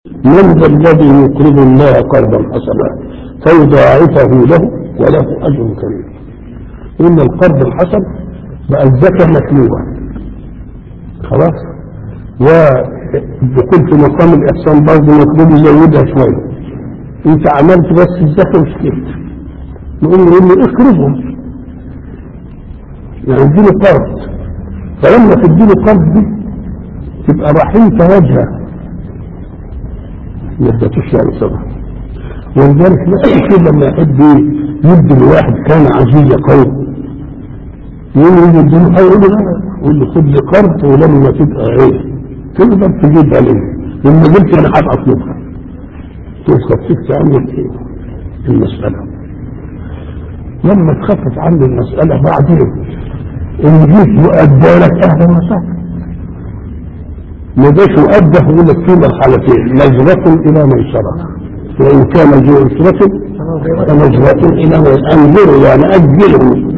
من ذا الذي يقرض الله قرضا حسنا فيضاعفه له وله اجر كريم ان القرض الحسن بقى الزكاه مطلوبه خلاص والدخول في مقام الاحسان برضه مطلوب يزودها شويه انت عملت بس الزكاه وسكت نقول له يقول لي اقرضهم يعني اديله قرض فلما تديله قرض دي تبقى رحيمة وجهه ما ادتوش يعني صبر ولذلك نفس الشيء لما يحب يدي لواحد كان عزيز قوي يقول له يديله حاجه يقول له لا يقول له خد لي قرض ولما تبقى ايه تقدر تجيبها لي لما جبت انا هبقى اطلبها تقول خففت عني ايه المساله لما تخفف عني المساله بعدين ان جيت وادى لك اهلا وسهلا ما جاش وأدى يقول لك في مرحلتين نظرة إلى ميسرة وإن كان ذو عسرة فنظرة إلى ميسرة أنظروا يعني أجلوا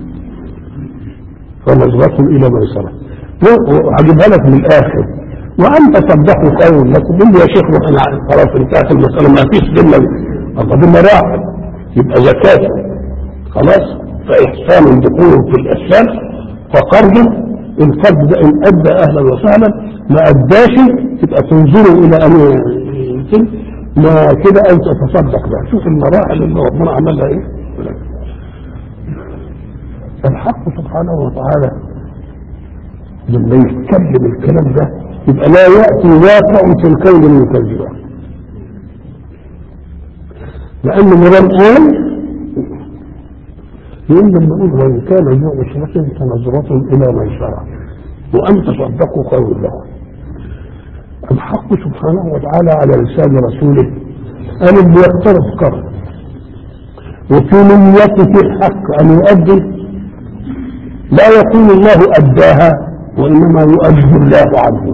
فنظرة إلى ميسرة وهجيبها لك من الآخر وأن تصدقوا خير لكم قل لي يا شيخ روح أنا خلاص انتهت المسألة ما فيش ذمة الله ذمة راحت يبقى زكاة خلاص فإحسان دخول في الإحسان فقرض القرض ده إن أدى أهلا وسهلا ما أداش تبقى تنظروا إلى أن يمكن ما كده أن تتصدق بقى شوف المراحل اللي ربنا عملها إيه الحق سبحانه وتعالى لما يتكلم الكلام ده يبقى لا يأتي واقع في الكون المكذبة لأن مرام قال يقول لما يقول وإن كان ذو عسرة فنظرة إلى ميسرة وأن تصدقوا خير لكم الحق سبحانه وتعالى على لسان رسوله قال اللي يقترض قرض وفي نيته الحق أن يؤدي لا يقول الله أداها وإنما يؤدي الله عنه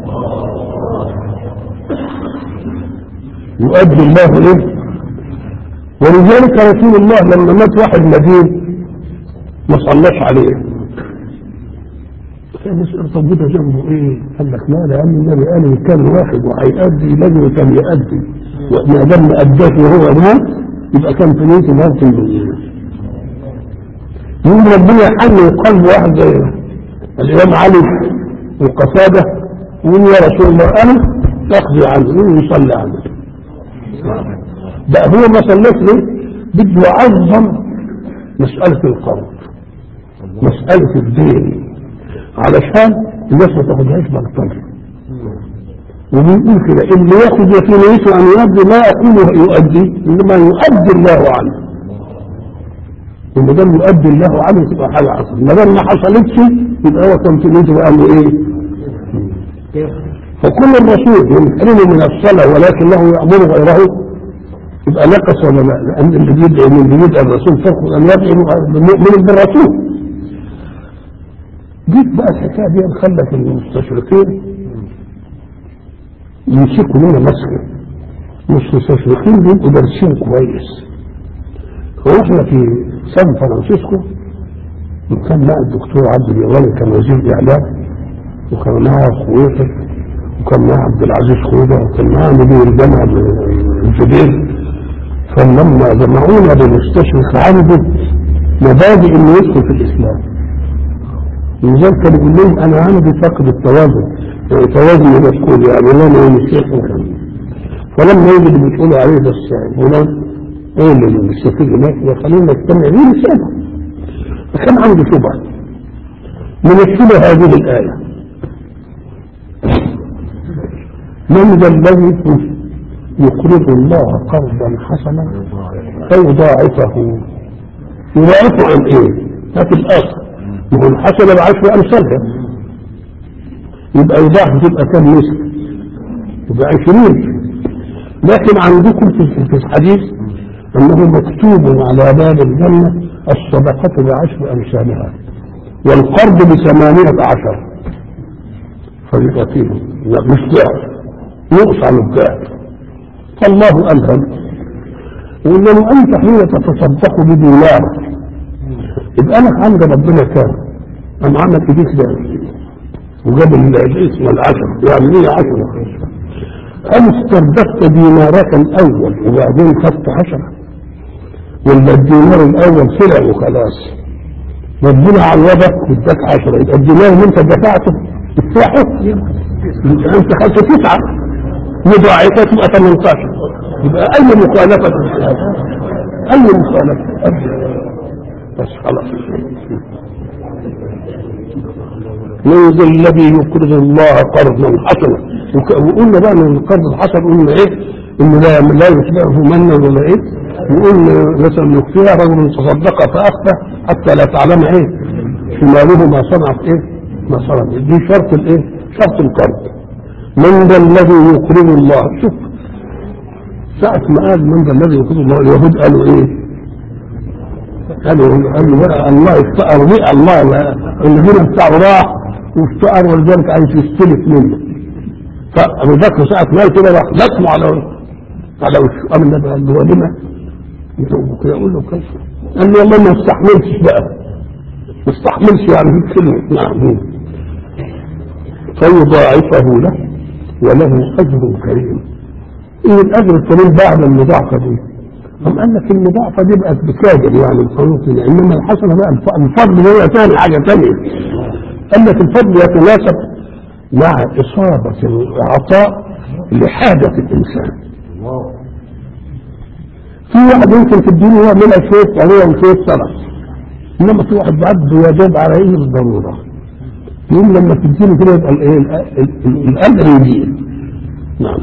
يؤدي الله إيه ولذلك رسول الله لما مات واحد مدين ما صلاش عليه كان يسأل طب ده جنبه ايه؟ قال لك لا لأن النبي قال إن كان واحد وهيأدي لازم كان يأدي وما دام ما أداش وهو مات يبقى كان في نيته موت يقول ربنا يحل قلب واحد زي الإمام علي وقتادة يقول يا رسول الله أنا أقضي عنه يقول يصلي عنه بقى هو ما صليت ليه؟ بده يعظم مسألة القرض مسألة الدين علشان الناس ما تاخدهاش بلطجة وبيقول كده اللي ياخد في نيته ان يؤدي لا يقول يؤدي انما يؤدي الله عنه وما دام يؤدي الله عنه تبقى حاجه حصلت ما دام ما حصلتش يبقى هو كان في نيته قال له ايه؟ فكل الرسول يمكنه من الصلاه ولكنه يامر غيره يبقى نقص ولا لا؟ لان اللي بيدعي من بيدعي الرسول فرق ان يدعي مؤمن بالرسول جيت بقى الحكايه دي خلت المستشرقين يمسكوا لنا مسكه المستشرقين بيبقوا دارسين كويس واحنا في سان فرانسيسكو وكان معي الدكتور عبد اليواني كان وزير اعلام وكان معه خويته وكان معه عبد العزيز خوده وكان معه مدير الجامعه الجبيل فلما جمعونا بالمستشرق عنده مبادئ انه يدخل في الاسلام لذلك كان يقول لهم انا عندي فقد التوازن يعني توازن مسؤول يعني لا انا والشيخ فلما يجي اللي بتقولوا عليه بس فلان ايه اللي الشيخ هناك خلينا نجتمع ليه نسأله فكان عنده شبهه من الشبهه هذه الايه من ذا الذي يقرض الله قرضا حسنا فيضاعفه يضاعفه عن ايه؟ ما في الاصل ما هو الحسنة بعشر أمثالها يبقى يضاعف تبقى كم مثل يبقى عشرين لكن عندكم في الحديث أنه مكتوب على باب الجنة الصدقة بعشر أمثالها والقرض بثمانية عشر فيبقى فيه لا مش ضعف يقص عن الضعف فالله ألهم وإن لو أنت حين تتصدق بدينار يبقى لك عند ربنا كام قام عمل ايديك ده وجاب الاسم العشر يعني ليه عشرة هل استردفت دينارك الاول وبعدين خدت عشرة ولا الدينار الاول سرع وخلاص ربنا عوضك واداك عشرة يبقى الدينار اللي انت دفعته تدفعه انت خدت تسعة مضاعفة تبقى 18 يبقى اي مخالفة في هذا اي مخالفة بس خلاص من ذا الذي يقرض الله قرضا حسنا وك- وقلنا بقى ان القرض الحسن قلنا ايه ان لا لا يتبعه منا ولا ايه وقلنا مثلا يخفيها رجل تصدق فاخفى حتى لا تعلم ايه شماله ما صنعت ايه ما صنعت دي شرط الايه شرط القرض من ذا الذي يقرض الله شوف ساعة ما قال من ذا الذي يقرض الله اليهود قالوا ايه قالوا قالوا بقى الله افتقر بيه الله الذين بتاعه راح وافتقر ولذلك عايز يستلف منه فابو بكر ساعة ما قال كده راح لطمه على على وشه قام النبي قال له لما؟ يتوب كده يقول له كيف؟ قال له والله ما استحملتش بقى ما استحملش يعني في كلمة نعم فيضاعفه له وله اجر كريم ايه الاجر الكريم بعد المضاعفه دي؟ هم قال لك المضاعفه دي بقت بكادر يعني القانون كده انما الحسنه بقى الف- الفضل هو ثاني حاجه ثانيه قال لك الفضل يتناسب مع اصابه العطاء لحاجه الانسان في واحد يمكن تديله هو منها شويه طريقه وشويه سرع انما في واحد عبده يجب عليه الضروره يوم لما تديله كده يبقى الايه ال- ال- الاجر يزيد نعم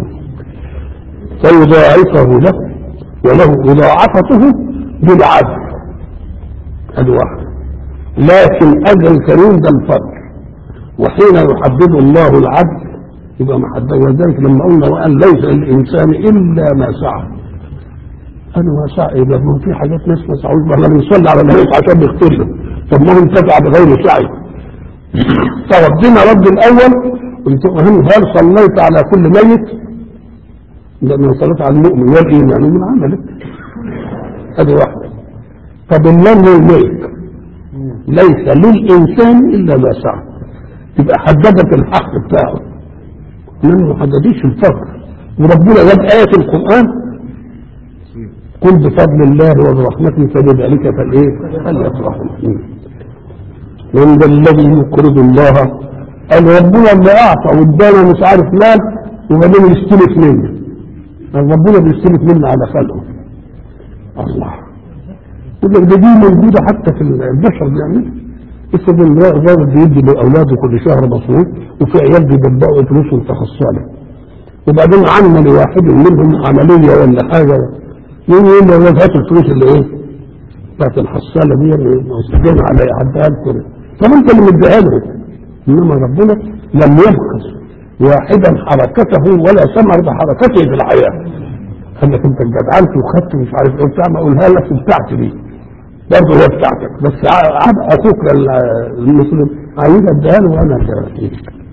فيضاعفه له وله مضاعفته بالعدل هذه واحدة لكن أجر الكريم ده الفضل وحين يحدد الله العدل يبقى محدد وذلك لما قلنا وأن ليس للإنسان إلا ما سعى أنا ما سعى إذا ما في حاجات ناس ما سعوش ما احنا بنصلي على النبي عشان نغفر له طب ما هو انتفع بغير سعي فربنا رد الأول قلت له هل صليت على كل ميت؟ لأن صليت على المؤمن والإيمان من عملك هذه واحدة طب اللام للملك ليس للإنسان إلا ما سعى تبقى حددت الحق بتاعه إنما ما حددتش الفضل وربنا جاب آية في القرآن قل بفضل الله وبرحمته فبذلك فالايه؟ فليفرحوا من ذا الذي يقرض الله قال ربنا اللي اعطى وادانا مش عارف مال وبعدين يستلف منه قال ربنا بيستلف منا على خلقه الله يقول لك ده دي موجوده حتى في البشر بيعملها افرض ان الراجل بيدي لاولاده كل شهر مصروف وفي عيال بيدبقوا فلوسهم تخصصه وبعدين عمل لواحد منهم عمليه ولا حاجه يقول يقول له هات الفلوس اللي ايه؟ بتاعت الحصاله دي مسجون على عدها لكم طب انت اللي مديها له انما ربنا لم يبخس واحدا حركته ولا ثمر بحركته في الحياه قال لك انت جدعنت وخدت مش عارف ايه بتاع ما اقولها لك بتاعتي دي برضه هي بتاعتك بس عاد اخوك المسلم عايز اديها له وانا اديها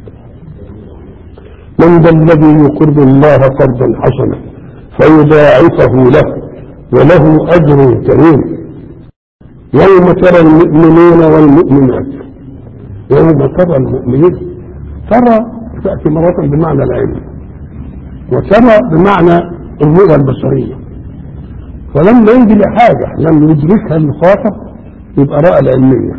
من ذا الذي يقرض الله قرضا حسنا فيضاعفه له وله اجر كريم يوم ترى المؤمنين والمؤمنات يوم ترى المؤمنين ترى تأتي مرة بمعنى العلم وترى بمعنى الرؤية البصرية فلما يجي لحاجة لم يدركها المخاطب يبقى رأى العلمية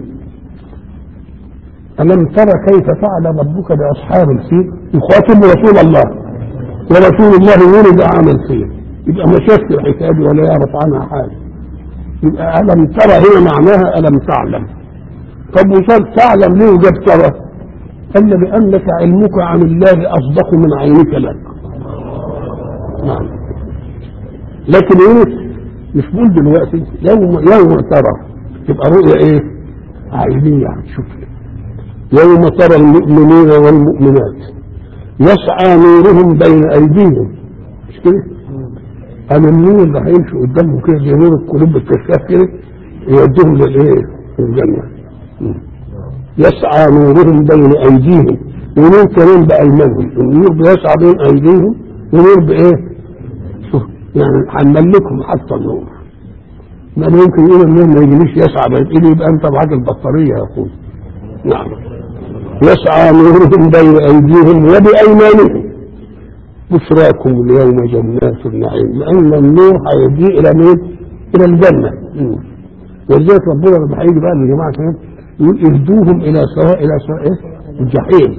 ألم ترى كيف فعل ربك بأصحاب الفيل يخاطب رسول الله ورسول الله ولد عام الفيل يبقى ما شافش الحكاية دي ولا يعرف عنها حاجة يبقى ألم ترى هنا معناها ألم تعلم طب وصل تعلم ليه وجاب ترى قال لأنك علمك عن الله أصدق من عينك لك نعم لكن ايه مش بقول دلوقتي يوم يوم ترى تبقى رؤية ايه عينية هتشوف يوم ترى المؤمنين والمؤمنات يسعى نورهم بين ايديهم مش كده انا النور اللي هيمشي قدامه كده زي نور القلوب الكشاف كده يوديهم للايه الجنة يسعى نورهم بين ايديهم ونور كمان بايمانهم النور بيسعى بين ايديهم ونور بايه شوف يعني هنملكهم حتى النور ما يمكن يقول النور ما يجيليش يسعى بين ايدي يبقى انت معاك البطاريه يا اخوي نعم يسعى نورهم بين ايديهم وبايمانهم بشراكم اليوم جنات النعيم لان النور هيجي الى مين؟ الى الجنه مم. ولذلك ربنا لما هيجي بقى للجماعه كمان يقول اهدوهم الى سواء الى سواء ايه؟ الجحيم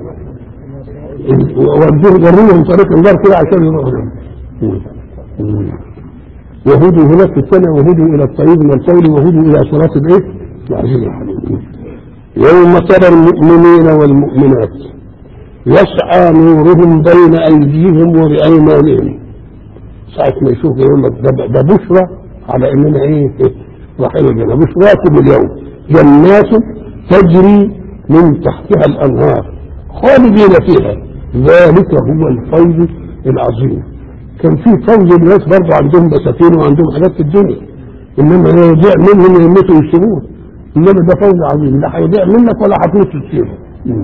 ودوهم وريهم طريق النار كده عشان يروحوا مم. مم. وهدوا هناك في السنة وهدوا إلى الطيب من القول وهدوا إلى صراط الإيه؟ العزيز الحكيم يوم ترى المؤمنين والمؤمنات يسعى نورهم بين أيديهم وبأيمانهم ساعة ما يشوف يقول لك ده, ده بشرى على إننا إيه رايحين الجنة بشراكم اليوم جنات تجري من تحتها الأنهار خالدين فيها ذلك هو الفوز العظيم كان في فوز الناس برضه عندهم بساتين وعندهم حاجات في الدنيا انما لا يضيع منهم يموتوا ويسيبوه انما ده فوز عظيم لا هيضيع منك ولا هتموت تسيبه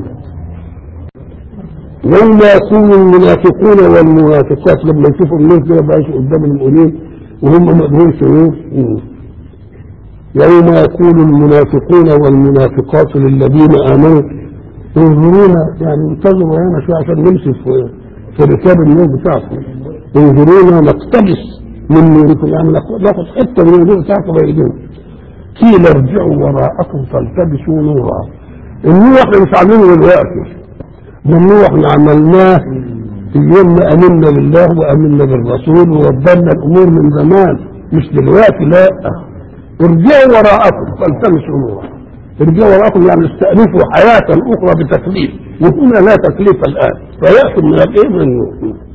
يوم يكون المنافقون والمنافقات لما يشوفوا الناس كده بقى قدام المؤمنين وهم مأذون شرور يوم يكون المنافقون والمنافقات للذين امنوا انظرونا يعني انتظروا هنا شويه عشان نمشي في في ركاب النور بتاعكم انظرونا نقتبس من نوركم يعني ناخد حته من النور بتاعكم بايدينا قيل ارجعوا وراءكم فالتبسوا نورا النور احنا مش عاملينه دلوقتي ده النور احنا عملناه في يوم ما امنا بالله وامنا بالرسول ووضبنا الامور من زمان مش دلوقتي لا ارجعوا وراءكم فالتمسوا نورا ارجعوا وراءكم يعني استأنفوا حياة أخرى بتكليف وهنا لا تكليف الآن فيأتوا من الإيه من النور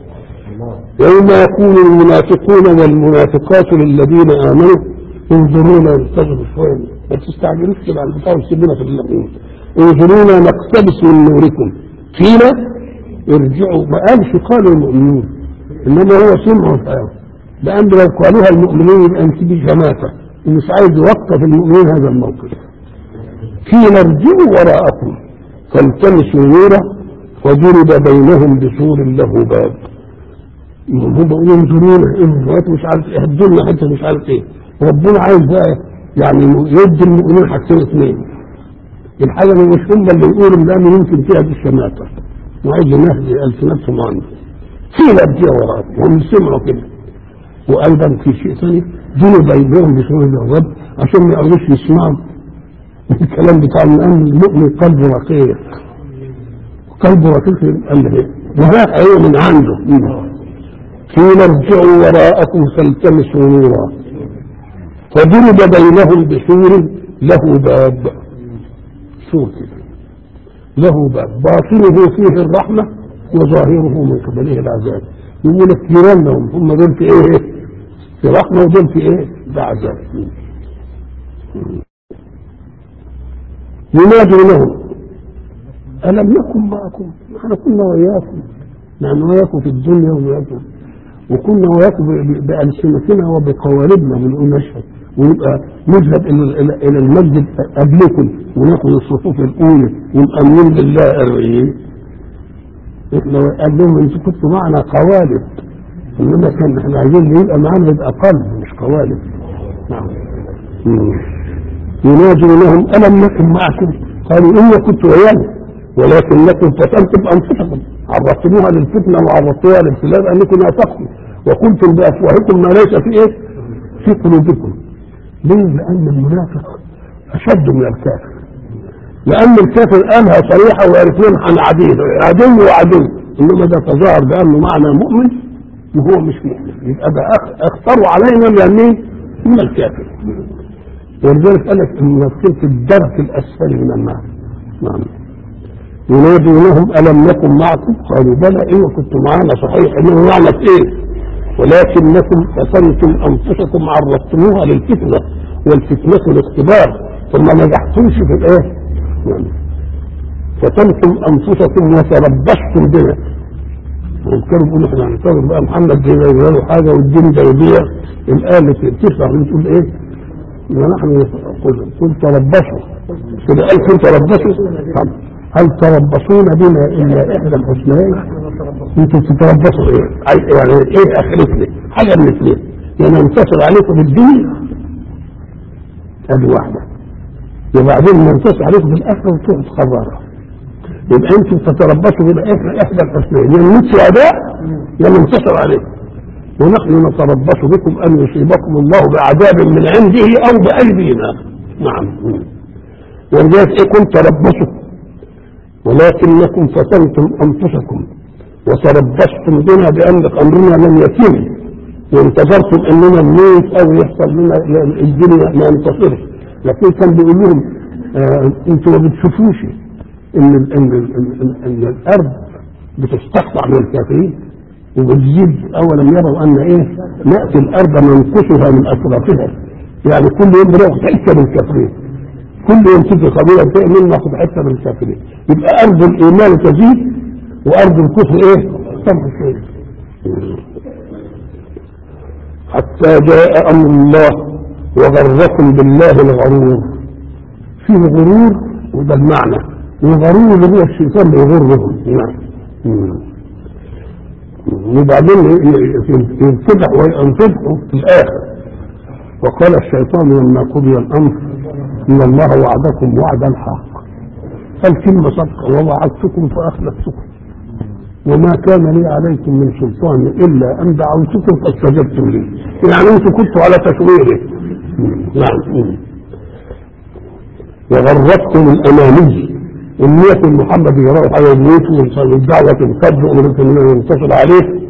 يوم يكون المنافقون والمنافقات للذين آمنوا انظرونا انتظروا شوية ما تستعجلوش كده على البتاع وسيبونا في اللقين انظرونا نقتبس من نوركم قيل ارجعوا ما قالش قالوا المؤمنون انما هو سمعوا الآن لأن لو قالوها المؤمنين يبقى انت دي جماعة ومش عايز يوقف المؤمنين هذا الموقف قيل ارجعوا وراءكم فالتمسوا نورا وضرب بينهم بسور له باب هم بيقولوا انظرونا انظروا مش عارف اهدوا لنا حته مش عارف ايه ربنا عايز بقى يعني يدي المؤمنين حاجتين اثنين الحاجه اللي مش هم اللي يقولوا لان يمكن فيها بالشماتة وعايز ينهدي السنتهم عنه قيل ارجعوا وراءكم هم سمعوا كده وايضا في شيء ثاني ضرب بينهم بسور له باب عشان ما يقعدوش يسمعوا الكلام بتاع الآن المؤمن قلبه رقيق قلبه رقيق قال له وراء ايه من عنده قيل ارجعوا وراءكم فالتمسوا نورا فضرب بينهم بسور له باب سور كده له باب باطنه فيه الرحمة وظاهره من قبله العذاب يقول لك جيرانهم هم دول في ايه في رحمة ودول في ايه بعذاب ينادوا لهم ألم نكن معكم نحن كنا وإياكم نحن وإياكم في الدنيا وإياكم وكنا وإياكم بألسنتنا وبقوالبنا بنقول نشهد ونبقى نذهب إلى إلى إلى المسجد قبلكم وناخذ الصفوف الأولى ونأمن بالله أربعين احنا قال لهم انتوا كنتوا معنا قوالب انما كان احنا عايزين يبقى معانا يبقى قلب مش قوالب نعم ينادوا لهم ألم نكن معكم قالوا إن كنت ويانا ولكنكم فتنتم أنفسكم عرضتموها للفتنة وعرضتوها للابتلاء أنكم نافقتم وقلتم بأفواهكم ما ليس في إيه؟ في قلوبكم ليه؟ لأن المنافق أشد من الكافر لأن الكافر قالها صريحة ويعرفون عن عديد عدو وعدو إنما ده تظاهر بأنه معنى مؤمن وهو مش مؤمن يبقى ده اختاروا علينا من مين؟ من الكافر ولذلك قال لك المنافقين في الدرك الاسفل من النار نعم ينادوا لهم الم نكن معكم قالوا بلى ايوه كنتم معنا صحيح انه معنى في ايه ولكنكم فتنتم انفسكم عرضتموها للفتنه والفتنه الاختبار ثم نجحتمش في الايه يعني فتنتم انفسكم وتربصتم بنا كانوا بيقولوا احنا هننتظر بقى محمد ده يجرى له حاجه والدين ده يضيع الايه اللي بتشرح بتقول ايه ونحن قل تربصوا كده قال قل تربصوا طب هل تربصون بنا الا احدى الحسنيين انتم تتربصوا ايه يعني ايه اخرتنا حاجه من الاثنين يا ننتصر عليكم بالدين ادي واحده وبعدين ننتصر عليكم بالاخره وتروحوا تخبرها يبقى انتم تتربصوا بالاحدى احدى الحسنين يا نموت شهداء يا ننتصر عليكم ونحن نتربص بكم ان يصيبكم الله بعذاب من عنده او بايدينا نعم ولذلك ايه كنت تربصوا ولكنكم فتنتم انفسكم وتربصتم بنا بان امرنا لم يتم وانتظرتم اننا نموت او يحصل لنا الدنيا ما ننتصرش لكن كان بيقول لهم آه انتوا ما بتشوفوش ان ال ان ال ان, إن الارض بتستقطع من الكافرين وبتزيد اولا يروا ان ايه ناتي الارض ننقصها من اطرافها يعني كل يوم بناخد حته من الكافرين كل يوم تيجي قبيله تؤمن ناخد حته من الكافرين يبقى ارض الايمان تزيد وارض الكفر ايه؟ تنقص حتى جاء امر الله وغركم بالله الغرور فيه غرور وده المعنى الغرور اللي هو الشيطان بيغرهم نعم وبعدين ينفتح وينفتحوا في الاخر وقال الشيطان لما قضي الامر ان الله وعدكم وعد الحق فالكلمه صدق ووعدتكم فاخلفتكم وما كان لي عليكم من سلطان الا ان دعوتكم فاستجبتم لي يعني انتم كنتوا على تشويره نعم وغرتكم الاماني النية محمد يروح على البيوت والدعوة تنفذ وممكن ينتصر عليه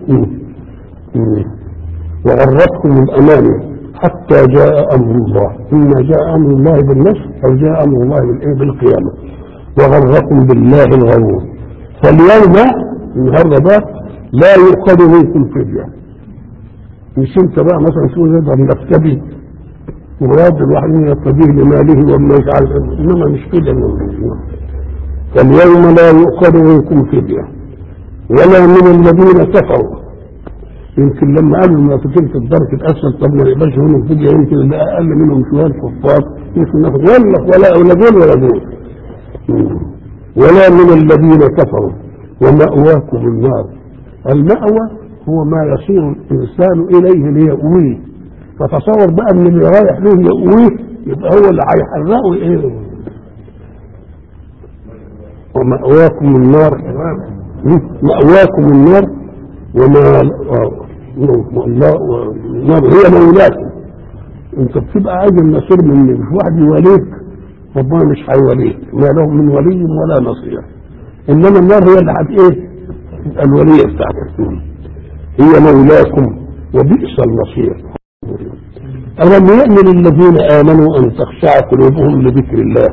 وغرتكم الاماني حتى جاء امر الله اما جاء امر الله بالنصر او جاء امر الله بالايه بالقيامه وغركم بالله الغرور فاليوم النهارده بقى لا يؤخذ منكم فديه مش انت بقى مثلا تقول نقدر نفتدي مراد الواحد يستديه لماله وما يفعل انما مش كده فاليوم لا يؤخذ منكم فديه ولا من الذين كفروا يمكن لما قالوا المنافقين في الدرك الاسفل طب ما نقبلش منهم فديه يمكن اللي اقل منهم شويه الكفار يمكن ناخد ولا ولا ولا دول ولا دول ولا من الذين كفروا ومأواكم النار المأوى هو ما يصير الإنسان إليه ليأويه فتصور بقى ان اللي رايح له يأويه يبقى هو اللي هيحرقه ايه ومأواكم النار مأواكم النار وما النار هي مولاكم انت بتبقى عايز النصير من مش واحد يواليك ربنا مش هيوليك ما له من ولي ولا نصير انما النار هي اللي هت ايه الولية بتاعتك هي مولاكم وبئس المصير ألم يأمن الذين آمنوا أن تخشع قلوبهم لذكر الله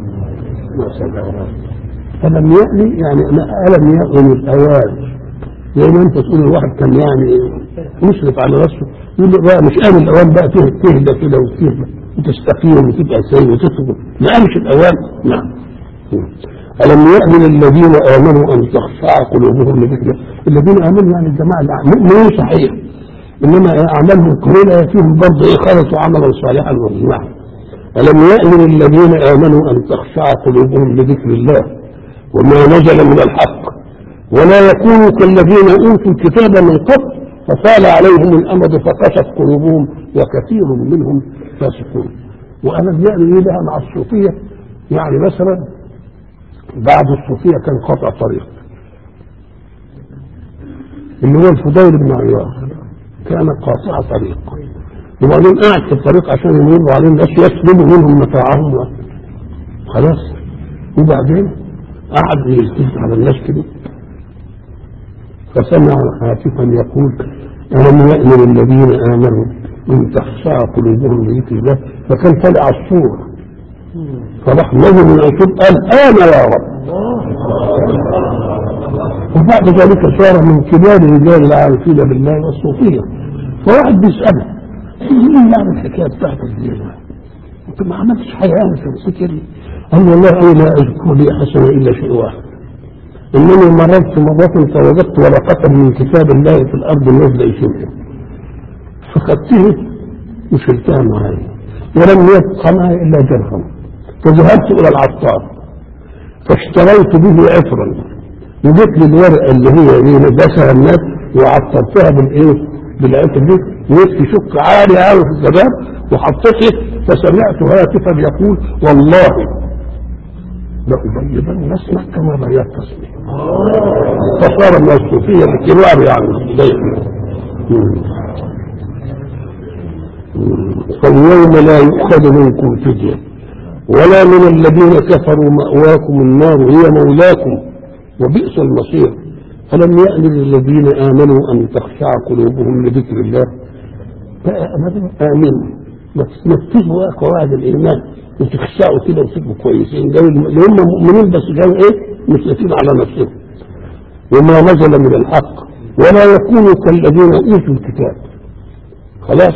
ألم يأمن يعني ألم يأمن الأوان زي ما أنت تقول الواحد كان يعني يشرف على نفسه يقول له بقى مش آمن الأوان بقى تهدى كده وتهدى وتستقيم وتبقى سيء وتصبر ما قامش الأوان نعم ألم يأمن الذين آمنوا أن تخشع قلوبهم لذكر الذين آمنوا يعني الجماعة مؤمنين صحيح إنما أعمالهم كلها فيهم برضه إيه خلصوا عملا صالحا وجماعة ألم يأمن الذين آمنوا أن تخشع قلوبهم لذكر الله وما نزل من الحق ولا يكونوا كالذين أوتوا الكتاب من قبل فطال عليهم الأمد فقست قلوبهم وكثير منهم فاسقون وألم يأمن لها مع الصوفية يعني مثلا بعد الصوفية كان قطع طريق اللي هو الفضيل بن عياض كان قاطع طريق وبعدين قاعد في الطريق عشان يمروا عليه الناس يسلبوا منهم متاعهم خلاص وبعدين قعد يلتفت على الناس كده فسمع هاتفا يقول ألم يأمن الذين آمنوا أن تخشع قلوبهم لذكر الله فكان طلع الصور فراح نزل من الصوت قال انا يا رب وبعد ذلك صار من كبار رجال العارفين بالله والصوفيه فواحد بيساله مين يعني الحكايه بتاعتك دي انت ما عملتش حاجه انا تفتكر قال والله انا لا اذكر لي حسنه الا شيء واحد انني مررت مرة فوجدت ورقة من كتاب الله في الارض نزل شيء فخدته وشلتها معايا ولم يبق معي الا درهم فذهبت الى العطار فاشتريت به عطرا وجبت لي الورقه اللي هي دي لبسها الناس وعطرتها بالايه؟ بالعطر دي وقفت شك عالي قوي في الجباب وحطيته فسمعت هاتفا يقول والله لأبيضن نسمع كما بيات تصنع فصار من الصوفية الكبار يعني فاليوم لا يؤخذ منكم فدية ولا من الذين كفروا مأواكم النار هي مولاكم وبئس المصير ألم يأن للذين آمنوا أن تخشع قلوبهم لذكر الله آمنوا ما تنفذوا قواعد الإيمان وتخشعوا كده وتبقوا كويسين ده اللي هم مؤمنين بس كانوا إيه مسلمين على نفسهم وما نزل من الحق ولا يكونوا كالذين أوتوا الكتاب خلاص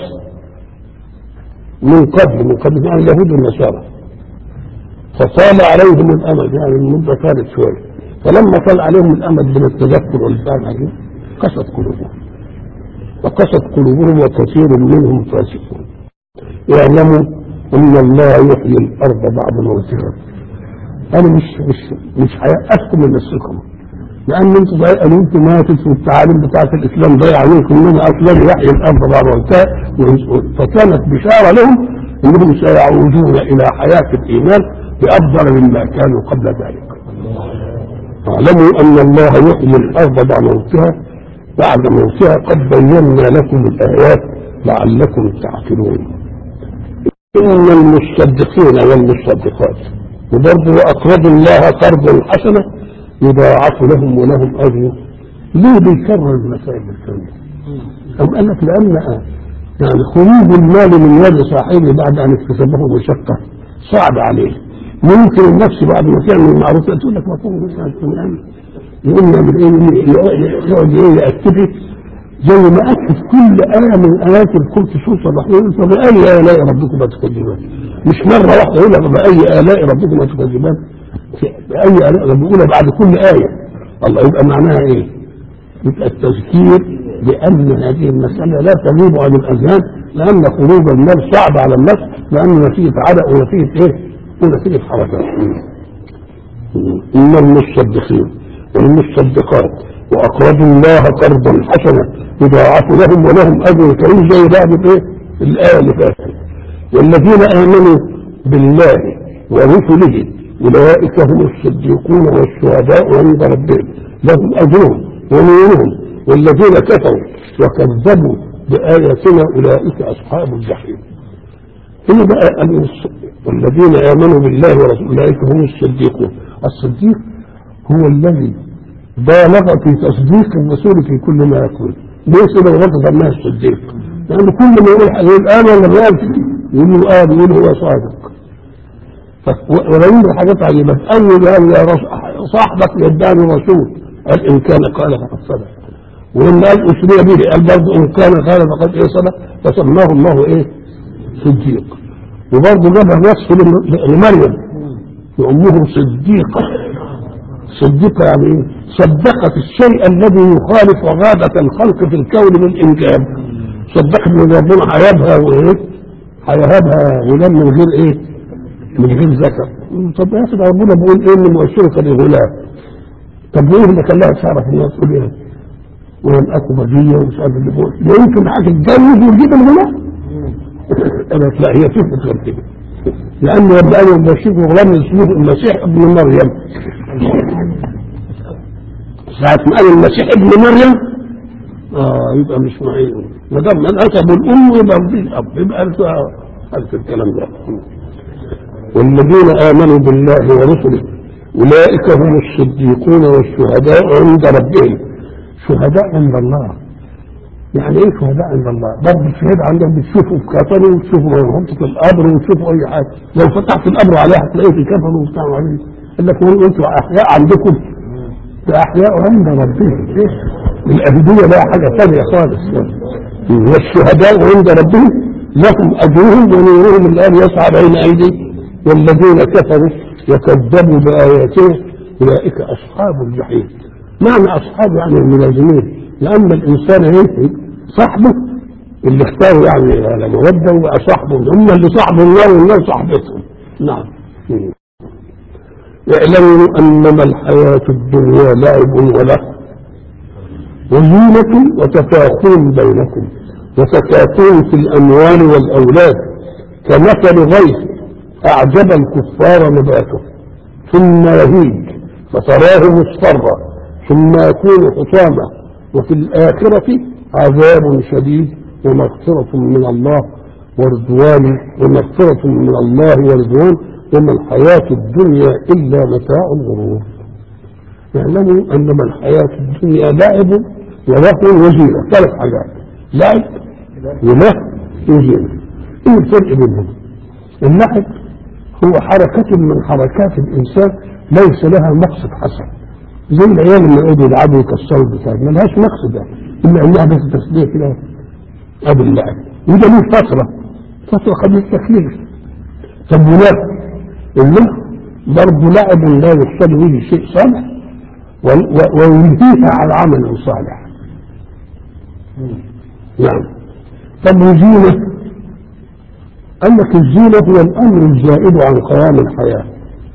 من قبل من قبل يعني اليهود والنصارى فطال عليهم الامد يعني المده طالت شويه فلما طال عليهم الامد من التذكر والفهم عليه قست قلوبهم وقست قلوبهم وكثير منهم فاسقون اعلموا ان الله يحيي الارض بعد موتها انا مش مش مش هيأسكم من نفسكم لان انتم ضايق ان انتم ماتت والتعاليم بتاعت الاسلام ضيع عليكم انما اصلا يحيي الارض بعد موتها فكانت بشاره لهم انهم سيعودون الى حياه الايمان بافضل مما كانوا قبل ذلك. اعلموا ان الله يحيي الارض بعد موتها بعد موتها قد بينا لكم الايات لعلكم تعقلون. ان المصدقين والمصدقات وبرضه واقرضوا الله قرضا حسنا يضاعف لهم ولهم اجر ليه بيكرر المسائل الكامله؟ أم قال لك لأن يعني خروج المال من يد صاحبه بعد أن اكتسبه مشقة صعب عليه ممكن النفس بعد ما تعمل المعروف تقول لك ما تقول مثلا يقول نعمل ايه يقعد ايه يأكد زي ما أكد كل آية من آيات الكل في سورة الرحمن فبأي آلاء ربكما تكذبان مش مرة واحدة يقول لك بأي آلاء ربكما تكذبان بأي آلاء بيقولها بعد كل آية الله يبقى معناها ايه؟ يبقى التذكير بأن هذه المسألة لا تغيب عن الأذهان لأن خروج المال صعب على النفس لأنه نتيجة عرق ونتيجة إيه؟ ونتيجة حركات. إن المصدقين والمصدقات وأقرضوا الله قرضا حسنا يضاعف لهم ولهم أجر كريم زي بعد إيه؟ الآية اللي فاتت. والذين آمنوا بالله ورسله أولئك هم الصديقون والشهداء عند ربهم لهم أجرهم ونورهم والذين كفروا وكذبوا بآياتنا أولئك أصحاب الجحيم هنا بقى والذين آمنوا بالله ورسوله أولئك هم الصديقون الصديق هو الذي بالغ في تصديق الرسول في كل ما يقول ليس لو غلط ما الصديق يعني كل ما يقول يقول آمن ولا ما يقول له آه يقول هو صادق ولو حاجات عجيبة أول يا صاحبك يداني رسول قال إن كان قال فقد صدق وإن قال أسري به قال برضه إن كان قال فقد إيه صدق فسماه الله إيه صديق وبرضه جابها وصف لمريم وأمه صديقة صديقة يعني إيه؟ صدقت الشيء الذي يخالف غابة الخلق في الكون من إنجاب صدقت من ربنا هيبها وإيه هيهبها غلام من غير إيه من غير ذكر طب يا أخي ربنا بيقول إيه إن مؤشرة لغلام طب ليه اللي خلاها تعرف الناس تقول ايه؟ ولم اكن بجيه ومش عارف اللي بقول يمكن حاجه تتجوز وتجيب الغلام قالت لا هي تثبت غير كده لان رب قال بشير غلام اسمه المسيح ابن مريم ساعة ما قال المسيح ابن مريم اه يبقى مش معين ما دام من اسب الام يبقى مفيش اب يبقى قالت الكلام ده والذين امنوا بالله ورسله أولئك هم الصديقون والشهداء عند ربهم شهداء عند الله يعني ايه شهداء عند الله برضه الشهيد عندك بتشوفوا في كفنه وتشوفوا مرهمته في القبر وتشوفوا اي حاجه لو فتحت القبر عليه هتلاقيه في كفنه وبتاع عليه قال لك هو انتوا احياء عندكم ده احياء عند ربهم ايه الابديه بقى حاجه ثانيه خالص والشهداء عند ربهم لهم اجرهم ونورهم الان يسعى بين ايديهم والذين كفروا وكذبوا بآياتنا أولئك أصحاب الجحيم معنى أصحاب يعني الملازمين لأن الإنسان هيك صاحبه اللي اختاروا يعني على مودة وصاحبه هم اللي صاحبوا النار والنار صاحبتهم نعم اعلموا أنما الحياة الدنيا لعب وله وزينة وتفاخر بينكم وتكاثر في الأموال والأولاد كمثل غيث أعجب الكفار نباته ثم يهيج فتراه مصفرا ثم يكون حطاما وفي الآخرة عذاب شديد ومغفرة من الله ورضوان ومغفرة من الله ورضوان وما الحياة الدنيا إلا متاع الغرور اعلموا أنما الحياة الدنيا لعب ولهو وزينة ثلاث حاجات لعب ولهو وزينة ايه الفرق بينهم؟ اللعب هو حركة من حركات الإنسان ليس لها مقصد حسن زي العيال اللي يقعدوا يلعبوا يكسروا البتاع ما لهاش مقصد يعني إلا إنها بس تسلية كده قبل اللعب وده له فترة فترة قبل التكليف طب ولا اللهو برضه لعب لا يحصل به شيء صالح وينهيها على عمل صالح نعم طب وزينة قال لك الزينة هو الأمر الزائد عن قيام الحياة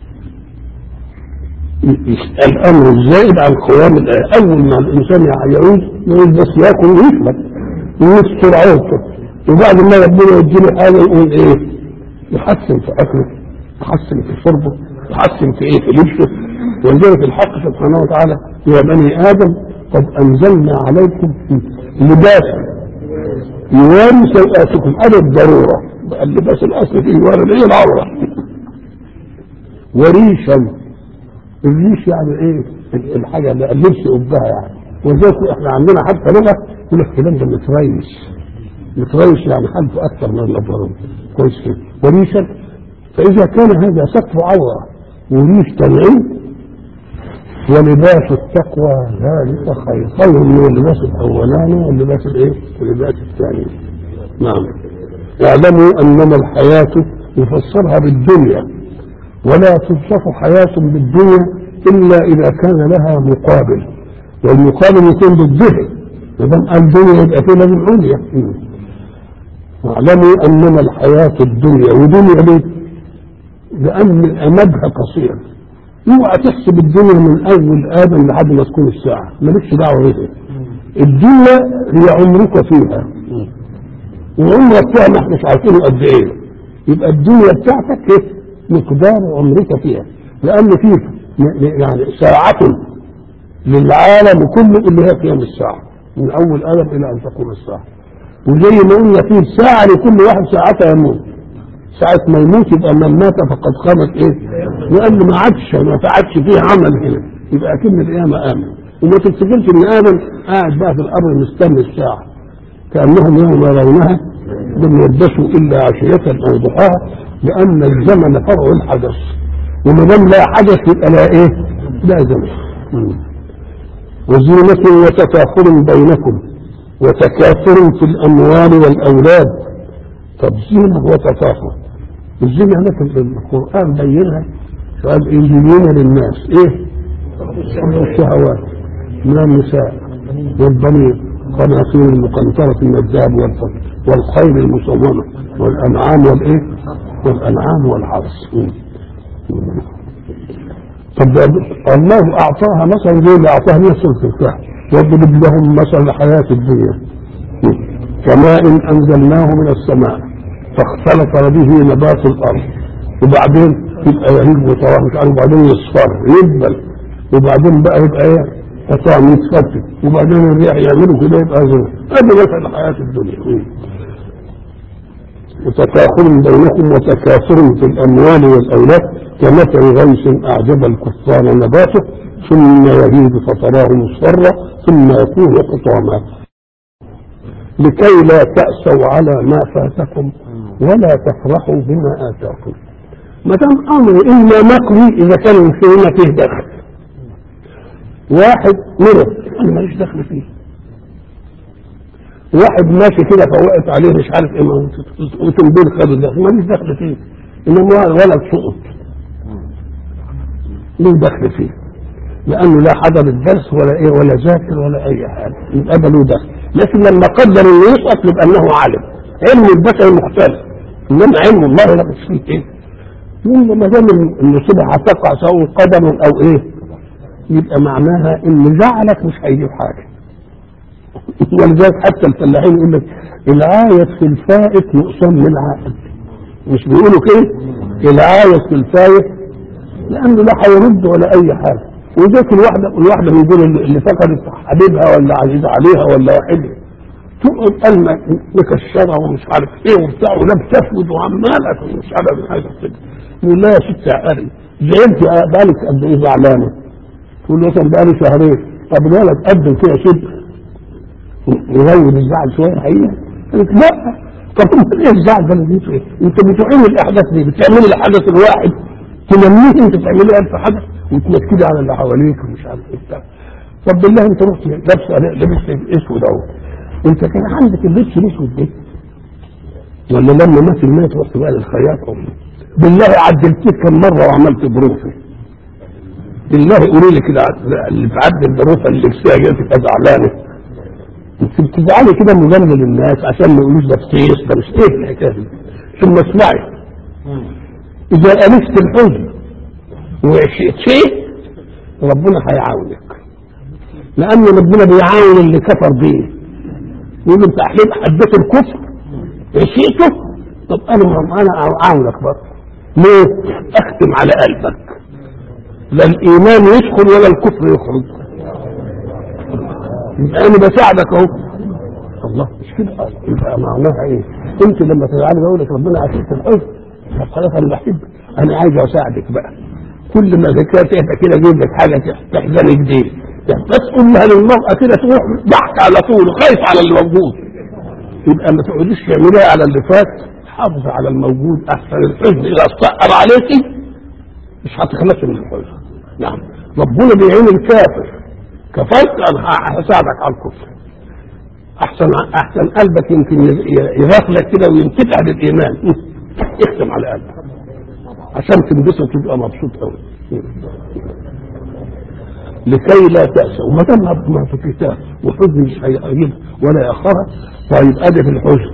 الأمر الزائد عن قيام الحياة أول ما الإنسان يعوز يقول بس ياكل ويشرب ويستر عورته وبعد ما ربنا يديله حاجة يقول إيه يحسن في أكله يحسن في شربه يحسن في إيه في لبسه ولذلك الحق سبحانه وتعالى يا بني آدم قد أنزلنا عليكم لباسا يواري سوءاتكم هذا الضرورة اللباس الأصل فيه يواري إيه العورة وريشا الريش يعني إيه الحاجة اللي اللبس قبها يعني ولذلك احنا عندنا حتى لغة يقول لك فلان ده متريش متريش يعني حالته أكثر من الضرورة كويس كده وريشا فإذا كان هذا سقف عورة وريش تنعيم ولباس التقوى ذلك خير خير من اللباس الاولاني واللباس الايه؟ واللباس الثاني. نعم. اعلموا انما الحياة يفسرها بالدنيا ولا توصف حياة بالدنيا الا اذا كان لها مقابل والمقابل يكون ضدها ما دام الدنيا يبقى فيه لازم عليا. واعلموا انما الحياة الدنيا ودنيا ليه؟ لان امدها قصير اوعى تحسب الدنيا من اول ادم لحد ما تكون الساعه مالكش دعوه بيها الدنيا هي عمرك فيها وعمرك فيها ما احنا مش عارفينه قد ايه يبقى الدنيا بتاعتك ايه مقدار عمرك فيها لان فيه يعني ساعة للعالم كله اللي هي قيام الساعة من أول آدم إلى أن تقوم الساعة وزي ما قلنا فيه ساعة لكل واحد ساعتها يموت ساعة ما يموت يبقى من مات فقد قامت ايه؟ لأن ما عادش ما فعدش فيه عمل هنا يبقى أكن القيامة آمن وما تفتكرش إن آدم قاعد بقى في الأرض مستني الساعة كأنهم يوم يرونها لم يلبسوا إلا عشية أو ضحاها لأن الزمن فرع الحدث وما دام لا حدث يبقى لا إيه؟ لا زمن وزينة وتفاخر بينكم وتكاثر في الأموال والأولاد طب زينة وتفاخر الزينة هناك القرآن بينها قال إيه زينة للناس إيه؟ الشهوات من النساء والبنين قناطير المقنطرة من الذهب والفضة والخيل المصومة والأنعام والإيه؟ والأنعام والحرث طب الله أعطاها مثلا زي اللي أعطاها هي سورة الكهف واضرب لهم مثل حياة الدنيا كماء أنزلناه من السماء فاختلط به نبات الأرض وبعدين يبقى يهيج وطراه مش عارف وبعدين يصفر يدبل وبعدين بقى يبقى ايه حطام يتفتت وبعدين الريح يعملوا كده يبقى زي هذا مثل حياة الدنيا وتكاثر بينكم وتكاثر في الأموال والأولاد كمثل غيث أعجب الكفار نباته ثم يهيج فتراه مصفرا ثم يكون حطاما لكي لا تأسوا على ما فاتكم ولا تفرحوا بما آتاكم ما دام أمر إلا مقوي إذا كان المسلمين فيه دخل واحد مرض أنا ماليش دخل فيه واحد ماشي كده فوقت عليه مش عارف ايه وتنبيل خد الدخل ماليش دخل فيه انما ولد سقط له دخل فيه لانه لا حضر الدرس ولا ايه ولا ذاكر ولا اي حاجه يبقى ده له دخل لكن لما قدر انه يسقط يبقى انه عالم علم البشر مختلف انما علم الله لا مش فيه ايه يقول ما دام المصيبه هتقع سواء قدر او ايه يبقى معناها ان زعلك مش هيجيب حاجه ولذلك حتى الفلاحين يقول لك العاية في الفائت نقصان من العائد مش بيقولوا كده العاية في الفائت لانه لا هيرد ولا اي حاجه وذاك الواحده الواحده من دول اللي اللي فقدت حبيبها ولا عزيز عليها ولا واحده تقعد قلمة مكشرة ومش عارف ايه وبتاع ولابسة اسود وعمالة ومش عارف حاجة كده يقول لها يا ست عقلي زعلت بقالك قد ايه زعلانة تقول له مثلا بقالي شهرين طب الولد قدم كده شد يزود الزعل شوية حقيقة قالت لا طب انت ايه الزعل ده اللي ايه؟ انت بتعين الاحداث دي بتعمل الحدث الواحد تنميه انت تعملي الف حدث وتنكدي على اللي حواليك ومش عارف ايه بتاع طب بالله انت رحت لابسه لبس اسود اهو انت كان عندك اللبس الاسود ده ولا لما مات المات رحت بقى للخياط أم. بالله عدلتك كم مره وعملت ظروفي بالله قولي لي كده اللي تعدل ظروفها اللي لبسها جايه تبقى زعلانه انت بتزعلي كده مجامله للناس عشان ما يقولوش ده فطيس ده مش ايه الحكايه دي ثم اسمعي اذا الفت الحزن وعشقت شيء ربنا هيعاونك لان ربنا بيعاون اللي كفر بيه يقول له انت احلام حبيت الكفر عشيته طب انا انا اعاونك برضه ليه؟ اختم على قلبك لا الايمان يدخل ولا الكفر يخرج يبقى انا بساعدك اهو الله مش كده يبقى معناها ايه؟ انت لما تزعلي بقول لك ربنا عافيك الحزن طب خلاص انا بحبك انا عايز اساعدك بقى كل ما ذكرت تهدى كده اجيب لك حاجه تحزنك دي بس قلها للمرأة كده تروح ضحك على طول خايف على اللي موجود يبقى ما تقعديش تعمليها على اللي فات حافظ على الموجود احسن الحزن اذا استقر عليكي مش هتخلصي من الحزن نعم ربنا بيعين الكافر كفرت انا هساعدك على الكفر احسن احسن قلبك يمكن يغفلك كده وينفتح للايمان اختم على قلبك عشان تنبسط وتبقى مبسوط قوي لكي لا تأسى وما دام ما في كتاب وحزن مش هيجيب ولا يأخرها طيب أدي في الحزن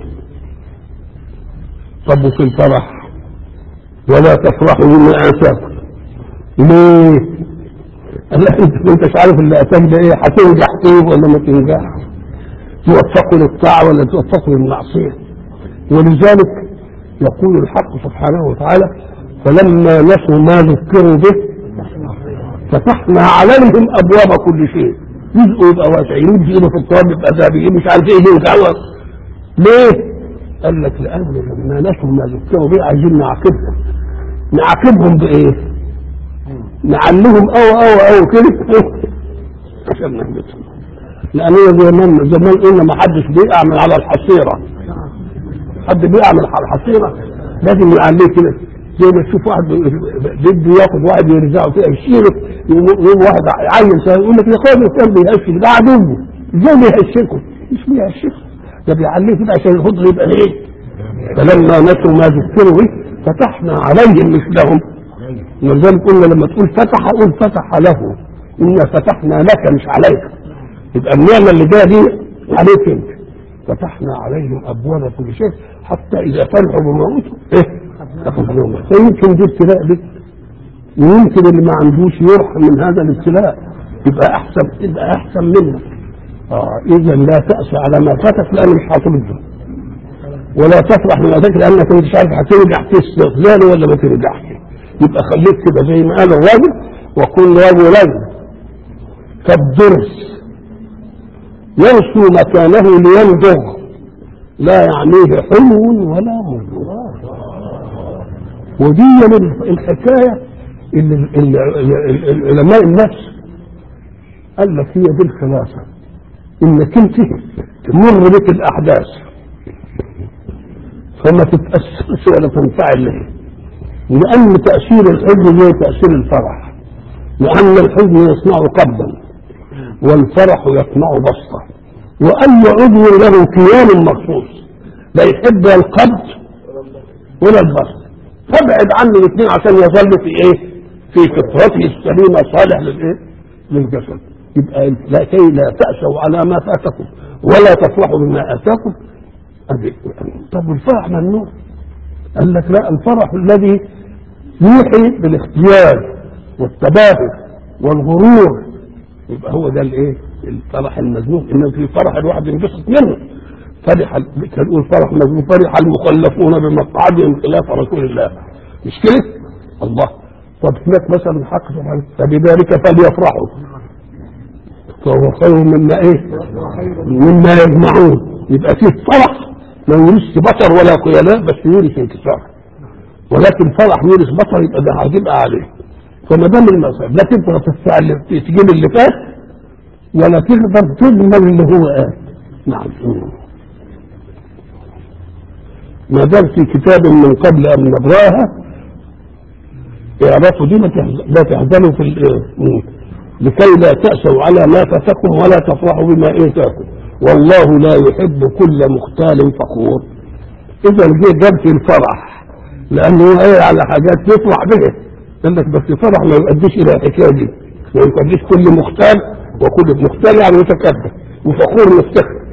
طب وفي الفرح ولا تفرحوا بما آتاكم ليه؟ لا انت انت مش عارف اللي اتاك ده ايه هتنجح فيه ولا ما تنجحش توفقوا للطاعه ولا توفقوا للمعصيه ولذلك يقول الحق سبحانه وتعالى فلما نسوا ما ذكروا به فتحنا عليهم ابواب كل شيء يزقوا يبقى واسعين يجي في التراب يبقى ذهبي مش عارف ايه ينفعوا ليه؟ قال لك لان لما نسوا ما ذكروا به عايزين نعاقبهم نعاقبهم بايه؟ نعلمهم او او او كده عشان نهبطهم لان زمان زمان قلنا ما حدش بيقع من على الحصيره حد بيقع من على الحصيره لازم يعليه كده زي ما تشوف واحد بده ياخد واحد يرزعه كده يشيله يقوم واحد عيل يقول لك يا اخويا الانسان بيهشك ده عدوه ازاي بيهشكوا مش بيهشكوا ده بيعليه كده عشان الخضر يبقى ايه فلما نسوا ما ذكروا به فتحنا عليهم مثلهم ولذلك قلنا لما تقول فتح قول فتح له انا فتحنا لك مش عليك يبقى النعمه اللي جايه دي عليك انت فتحنا عليهم ابواب كل شيء حتى اذا فرحوا بما اوتوا ايه اخذناهم فيمكن دي ابتلاء لك ويمكن اللي ما عندوش يرحم من هذا الابتلاء يبقى احسن يبقى احسن منك اه اذا لا تاسى على ما فاتك لان مش هترده ولا تفرح بما فاتك لانك مش عارف هترجع في استغلال ولا ما ترجعش يبقى خليك كده زي ما قال الراجل وكل رجلا كالدرس يرسو مكانه لينضغ لا يعنيه حلو ولا مر ودي الحكايه اللي علماء النفس قال لك هي دي الخلاصه انك انت تمر بك الاحداث فما تتاثرش ولا تنفعل لها لأن تأثير الحزن زي تأثير الفرح لأن الحزن يصنع قبضا والفرح يصنع بسطة وأي عضو له كيان مخصوص لا يحب القبض ولا البسط فابعد عنه الاثنين عشان يظل في ايه؟ في فطرته السليمة صالح للايه؟ للجسد يبقى لكي لا تأسوا على ما فاتكم ولا تفرحوا بما آتاكم طب الفرح ممنوع قال لك لا الفرح الذي يوحي بالاختيار والتباهي والغرور يبقى هو ده الايه الفرح المذموم ان في فرح الواحد ينبسط منه فرح كان يقول فرح مذموم فرح المخلفون بمقعدهم خلاف رسول الله مش كده الله طب هناك مثلا حق سبحانه فبذلك فليفرحوا فهو خير مما ايه مما يجمعون يبقى فيه فرح ما يورثش بطر ولا خيلاء بس يورث انكسار ولكن فرح يورث بطر يبقى ده هتبقى عليه فما دام المسألة لا تقدر تستعلم تجيب اللي فات ولا تقدر تضمن اللي هو قال نعم ما دام في كتاب من قبل ان نبراها اعرفوا دي لا تحزنوا في لكي لا تأسوا على ما فاتكم ولا تفرحوا بما اتاكم والله لا يحب كل مختال فخور اذا جه جاب في الفرح لانه ايه على حاجات يفرح بها قال لك بس الفرح ما يؤديش الى الحكايه دي ما يؤديش كل مختال وكل مختال يعني متكبر وفخور مفتخر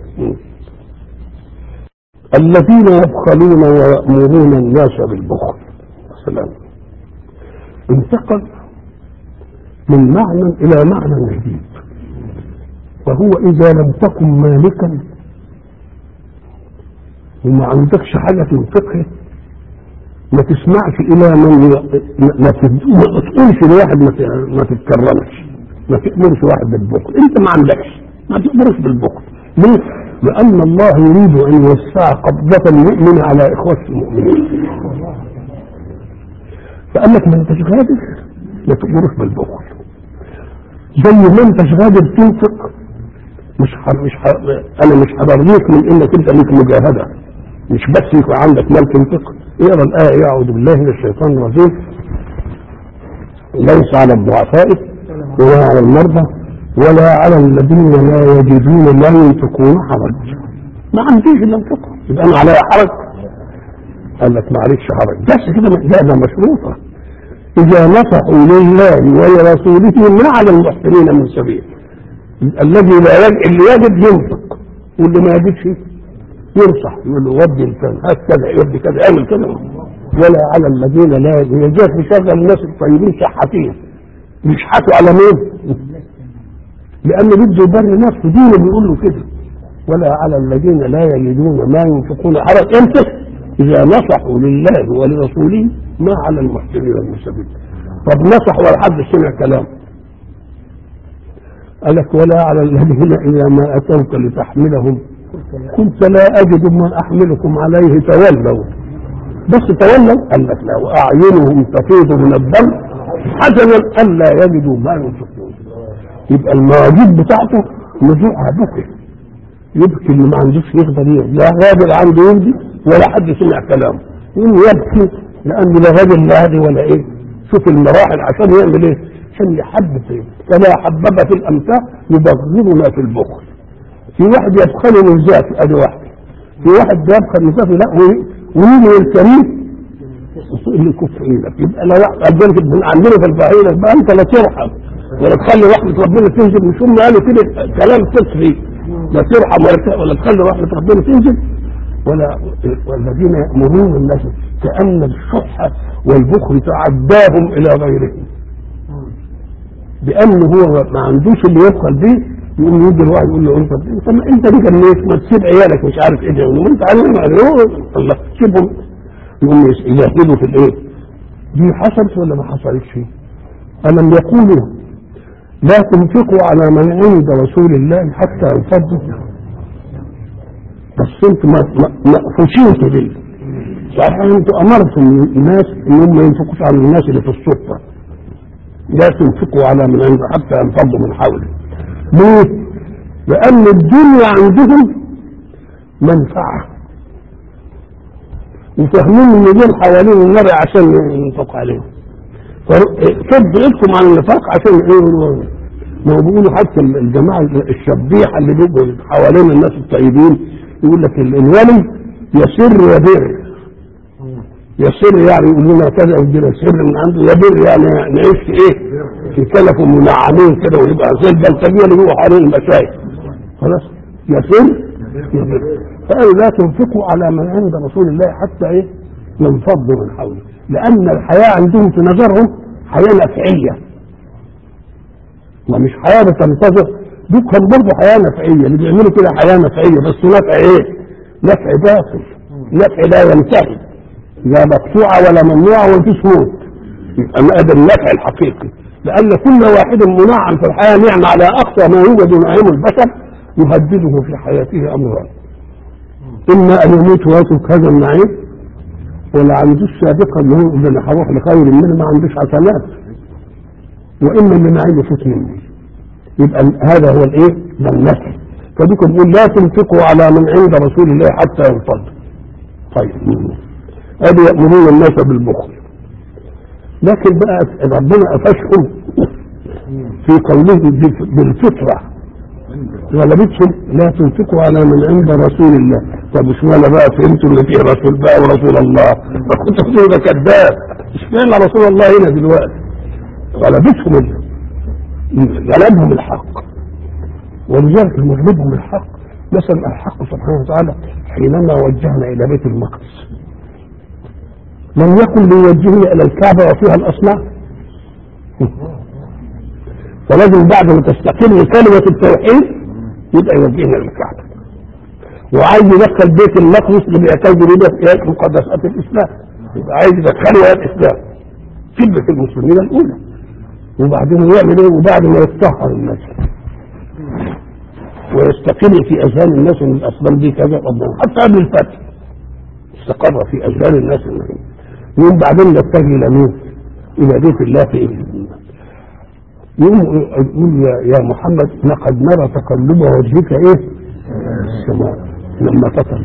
الذين يبخلون ويأمرون الناس بالبخل سلام انتقل من معنى إلى معنى جديد وهو إذا لم تكن مالكا وما عندكش حاجة تنفقها ما تسمعش إلى من ما تقولش لواحد ما تتكرمش ما تأمرش واحد بالبخل أنت ما عندكش ما تأمرش بالبخل ليه؟ لأن الله يريد أن يوسع قبضة المؤمن على إخوة المؤمنين فقال لك ما أنتش قادر ما تأمرش بالبخل زي ما أنتش قادر تنفق مش حر مش حر أنا مش هبريك من إنك أنت ليك مجاهدة مش بس يكون عندك مال تنفق اقرا الآية أعوذ بالله من الشيطان الرجيم ليس على الضعفاء ولا على المرضى ولا على الذين لا يجدون ما ينفقون حرج ما عنديش الا انفقها يبقى انا عليا حرج قال لك معلش حرج بس كده لا ده مشروطه اذا نصحوا لله ولرسوله ما على المحسنين من سبيل الذي لا يجد اللي يجد ينفق واللي ما يجدش ينصح يقول له ودي الكلام هات كذا يودي كذا اعمل كذا ولا على الذين لا يجوز بشغل الناس الطيبين شحاتين بيشحتوا على مين؟ لأن بده يبرر نفسه دينه بيقول له كده ولا على الذين لا يجدون ما ينفقون حرج امتى؟ إذا نصحوا لله ولرسوله ما على المحسنين من سبيل طب نصح ولا حد سمع كلام قالك ولا على الذين إذا ما أتوك لتحملهم قلت لا أجد ما أحملكم عليه تولوا بس تولوا قال لك لا وأعينهم تفيض من الدم حزنا ألا يجدوا ما ينفقون يبقى المواجيب بتاعته نزوعها بكي يبكي اللي ما عندوش يقدر لا راجل عنده يمضي ولا حد سمع كلامه يقوم يبكي لأنه لا راجل لا هادي ولا إيه شوف المراحل عشان يعمل إيه عشان يحبب إيه كما حبب في الأمثال يبغضنا في البخل في واحد يبخل من ذاته ادي واحد في واحد يبخل من ذاته لا ويجي الكريم اللي كف ايدك يبقى لو قدمت عندنا في الفهيلة بقى انت لا ترحم ولا تخلي رحمة ربنا تنزل مش هم قالوا كده كلام فطري لا ترحم ولا ولا تخلي رحمة ربنا تنزل ولا والذين يأمرون الناس كأن الشح والبخل تعداهم إلى غيرهم بأنه هو ما عندوش اللي يبخل به يقوم يجي الواحد يقول له انت انت ما انت دي كان ما تسيب عيالك مش عارف ايه ده وانت عارف الله سيبهم يقوم يجاهدوا في الايه دي حصلت ولا ما حصلتش الم يقولوا لا تنفقوا على من عند رسول الله حتى ينفضوا بس انتوا ما ما فشلتوا دي صحيح انتوا امرتم الناس ان هم ما ينفقوش على الناس اللي في السلطه لا تنفقوا على من عنده حتى ينفضوا من حوله ليه؟ لأن الدنيا عندهم منفعة وفاهمين ان دول حوالين النار عشان ينفق عليهم فصد ايدكم عن النفاق عشان ايه ما هو بيقولوا حتى الجماعه الشبيحه اللي بيبقوا حوالين الناس الطيبين يقول لك الولي يسر يبر يسر يعني يقول لنا كذا يدينا سر من عنده يبر يعني نعيش في ايه؟ في كلف منعمين كده ويبقى زي البلطجيه اللي جوه حوالين المشايخ خلاص يسر يبر فقالوا لا تنفقوا على من عند رسول الله حتى ايه؟ ينفضوا من حوله لان الحياه عندهم في نظرهم حياه نفعيه ومش حياه بتنتظر دول كان برضه حياه نفعيه اللي بيعملوا كده حياه نفعيه بس نفع ايه؟ نفع باطل نفع لا ينتهي لا مقطوعه ولا ممنوعه ومفيش موت يبقى هذا النفع الحقيقي لان كل واحد منعم في الحياه نعم على اقصى ما يوجد نعيم البشر يهدده في حياته امران اما ان يموت ويترك هذا النعيم ولا عندوش سابقا ان هو ده انا هروح لخير منه ما عندوش حسنات واما ان النعيم يفوت مني يبقى هذا هو الايه؟ ده النفع فبكم يقول لا تنفقوا على من عند رسول الله حتى ينفض طيب ادي يامرون الناس بالبخل لكن بقى ربنا قفشهم في قوله بالفطره غلبتهم لا تنفقوا على من عند رسول الله طب اشمعنى بقى فهمتوا ان في رسول بقى ورسول الله فكنت تقولوا ده كذاب اشمعنى رسول الله هنا دلوقتي غلبتهم غلبهم الحق ولذلك المغلبهم الحق مثلا الحق سبحانه وتعالى حينما وجهنا الى بيت المقدس لم يكن ليوجهنا الى الكعبه وفيها الاصنام فلازم بعد ما تستقل كلمه التوحيد يبقى يوجهنا للكعبه وعايز يدخل بيت المقدس اللي بيعتبر به الى مقدسات الاسلام يبقى عايز يدخله الى الاسلام كلمه المسلمين الاولى وبعدين يعمل ايه وبعد ما يتطهر الناس ويستقر في اذهان الناس ان الاصنام دي كذا ربنا حتى قبل الفتح استقر في اذهان الناس ان يوم بعدين يتجه الى مين؟ الى بيت الله في إيه؟ يوم يقول يا, يا محمد لقد نرى تقلب وجهك ايه؟ السماء لما فطر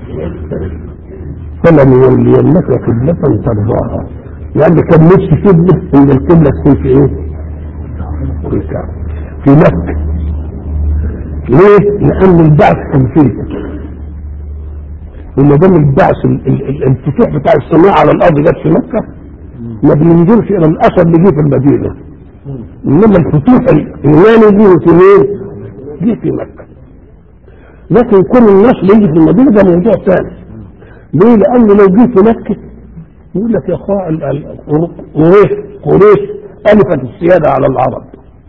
فلنولينك قبلة ترضاها يعني كان نفسي قبلة ان القبلة تكون في ايه؟ في الكعبة في مكة ليه؟ لأن البعث كان فيه وما دام البعث الفتوح بتاع السماء على الأرض جت في مكة ما بننظرش إلى الأثر اللي جه في المدينة إنما الفتوح الإيماني جه في مين؟ جه في مكة لكن كل الناس اللي يجي في المدينة ده موضوع ثاني ليه؟ لأن لو جه في مكة يقول لك يا أخوة قريش قريش ألفت السيادة على العرب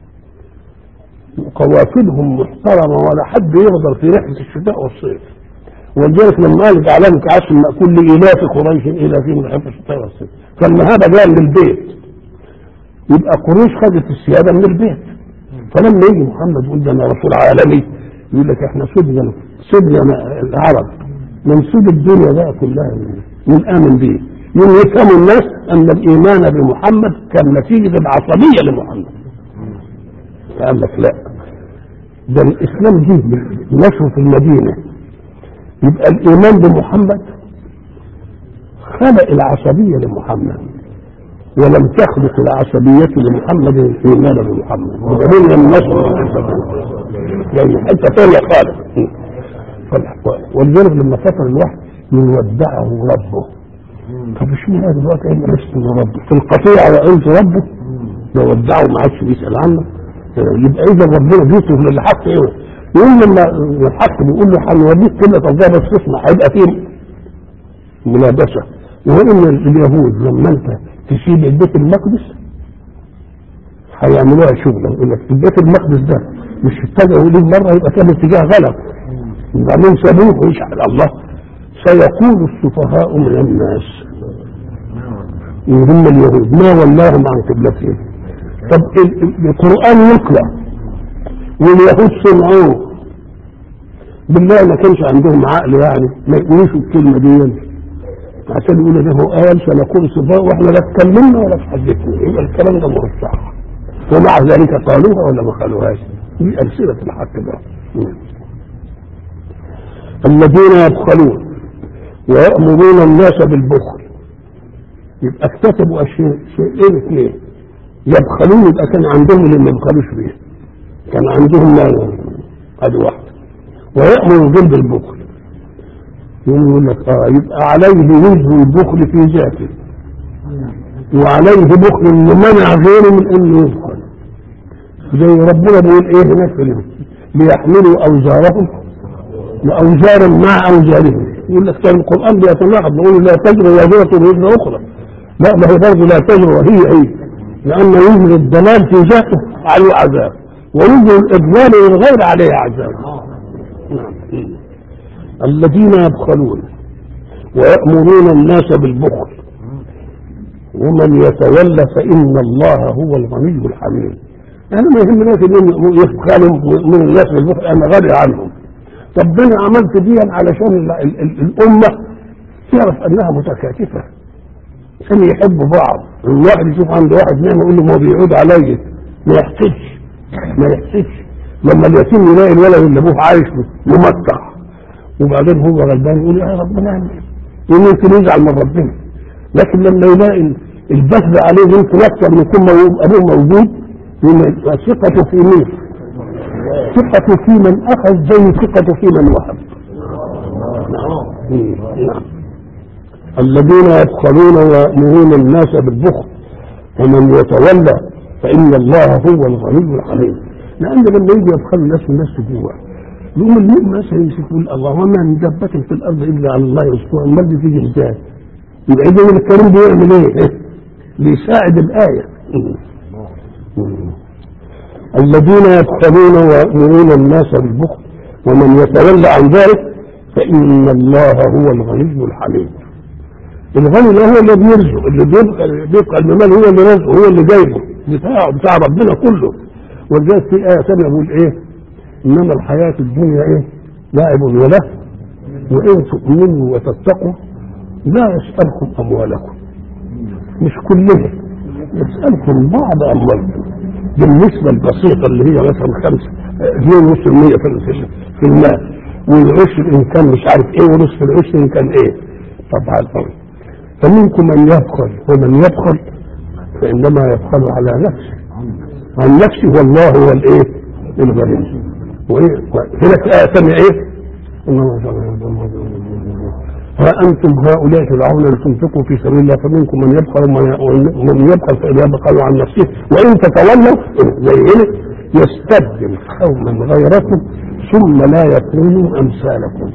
قوافلهم محترمة ولا حد يغدر في رحلة الشتاء والصيف ولذلك لما قال جعلهم كعشر مأكول لإلاف قريش إلى في رحلة الشتاء والصيف فالمهابة جاية من البيت يبقى قريش خدت السيادة من البيت فلما يجي محمد يقول ده أنا رسول عالمي يقول لك احنا سيدنا سيدنا العرب منسوب الدنيا بقى كلها من آمن به من يفهم الناس أن الإيمان بمحمد كان نتيجة العصبية لمحمد قال لك لا ده الاسلام جه نشره في المدينه يبقى الايمان بمحمد خلق العصبيه لمحمد ولم تخلق العصبية لمحمد الإيمان بمحمد ومن النصر يعني حتة ثانية خالص ولذلك لما فتر الوحي يودعه ربه طب اشمعنى دلوقتي ايه اسمه ربه في القطيعة وقلت ربه لو ودعه ما عادش بيسأل عنه يبقى اذا ربنا بيوصف للحق ايه يقول لما الحق بيقول له هنوريك كلمه الله بس اسمع هيبقى فيه ملابسه وهو ان اليهود لما انت تسيب البيت المقدس هيعملوها شغله يقول لك البيت المقدس ده مش اتجهوا ليه مره يبقى كان اتجاه غلط وبعدين سابوه ويش على الله سيقول السفهاء من الناس هم اليهود ما ولاهم عن قبلتهم طب القرآن يقرأ واليهود سمعوه بالله ما كانش عندهم عقل يعني ما يقولوش الكلمة دي عشان يقولوا ده هو قال سنقول صفاء واحنا لا اتكلمنا ولا تحدثنا يبقى الكلام ده مش صح ومع ذلك قالوها ولا ما قالوهاش دي أمثلة الحق ده الذين يبخلون ويأمرون الناس بالبخل يبقى اكتسبوا اشياء شيئين اثنين يبخلون يبقى كان عندهم اللي ما يبخلوش بيه كان عندهم ما هذه واحده ويأمر جلب البخل يقول لك اه يبقى عليه وجه البخل في ذاته وعليه بخل لمنع غيره من انه يبخل زي ربنا بيقول ايه هناك في ليحملوا اوزارهم واوزارا مع اوزارهم يقول لك كان القران بيتناقض بيقول لا تجري وازره وزر اخرى لا ما هي برضه لا تجري وهي هي لان وزر الضلال في ذاته عليه عذاب ووزر الاضلال للغير عليه عذاب نعم الذين يبخلون ويأمرون الناس بالبخل ومن يتولى فإن الله هو الغني الحميد أنا ما يهمناش إن يبخلوا من الناس بالبخل أنا غني عنهم طب أنا عملت دي علشان ال- ال- ال- الأمة تعرف أنها متكاتفة عشان يحبوا بعض الواحد يشوف عند واحد نعمة يقول له ما هو بيعود عليا ما يحسدش ما يحسدش لما اليتيم يلاقي الولد اللي ابوه عايش ممتع وبعدين هو غلبان يقول يا ربنا يعمل يمكن يزعل من ربنا لكن لما يلاقي البث عليه يمكن اكثر من يكون مو- ابوه موجود يبقى ثقته في مين؟ ثقته في من اخذ زي ثقته في من وهب. نعم. نعم. الذين يبخلون ويأمرون الناس بالبخل ومن يتولى فإن الله هو الغني الحميد لأن لما يجي يبخل الناس والناس جوه يقوم المؤمن مثلا يمسك يقول الله وما من دابة في الأرض إلا على الله رزقها أمال بتيجي إزاي؟ يبقى إذا الكريم بيعمل إيه؟ بيساعد الآية الذين يبخلون ويأمرون الناس بالبخل ومن يتولى عن ذلك فإن الله هو الغني الحميد الغني ده هو اللي بيرزق اللي بيبقى بيبقى المال هو اللي رزقه هو اللي جايبه بتاعه بتاع ربنا كله ولذلك في آية ثانية بيقول إيه؟ إنما الحياة الدنيا إيه؟ لعب وله وإن تؤمنوا وتتقوا لا يسألكم أموالكم مش كلها يسألكم بعض أموالكم بالنسبة البسيطة اللي هي مثلا خمسة اثنين ونص المية في في- في المال والعشر إن كان مش عارف إيه ونصف العشر إن كان إيه طبعا طبعا فمنكم من يبخل ومن يبخل فإنما يبخل على نفسه عن نفسه والله هو الإيه الغني وإيه هنا في آية ثانية إيه ها أنتم هؤلاء تدعون لتنفقوا في سبيل الله فمنكم من يبخل ومن- ومن يبخل فإذا يبخل عن نفسه وإن تتولوا زي هنا يستبدل قوما غيركم ثم لا يكونوا أمثالكم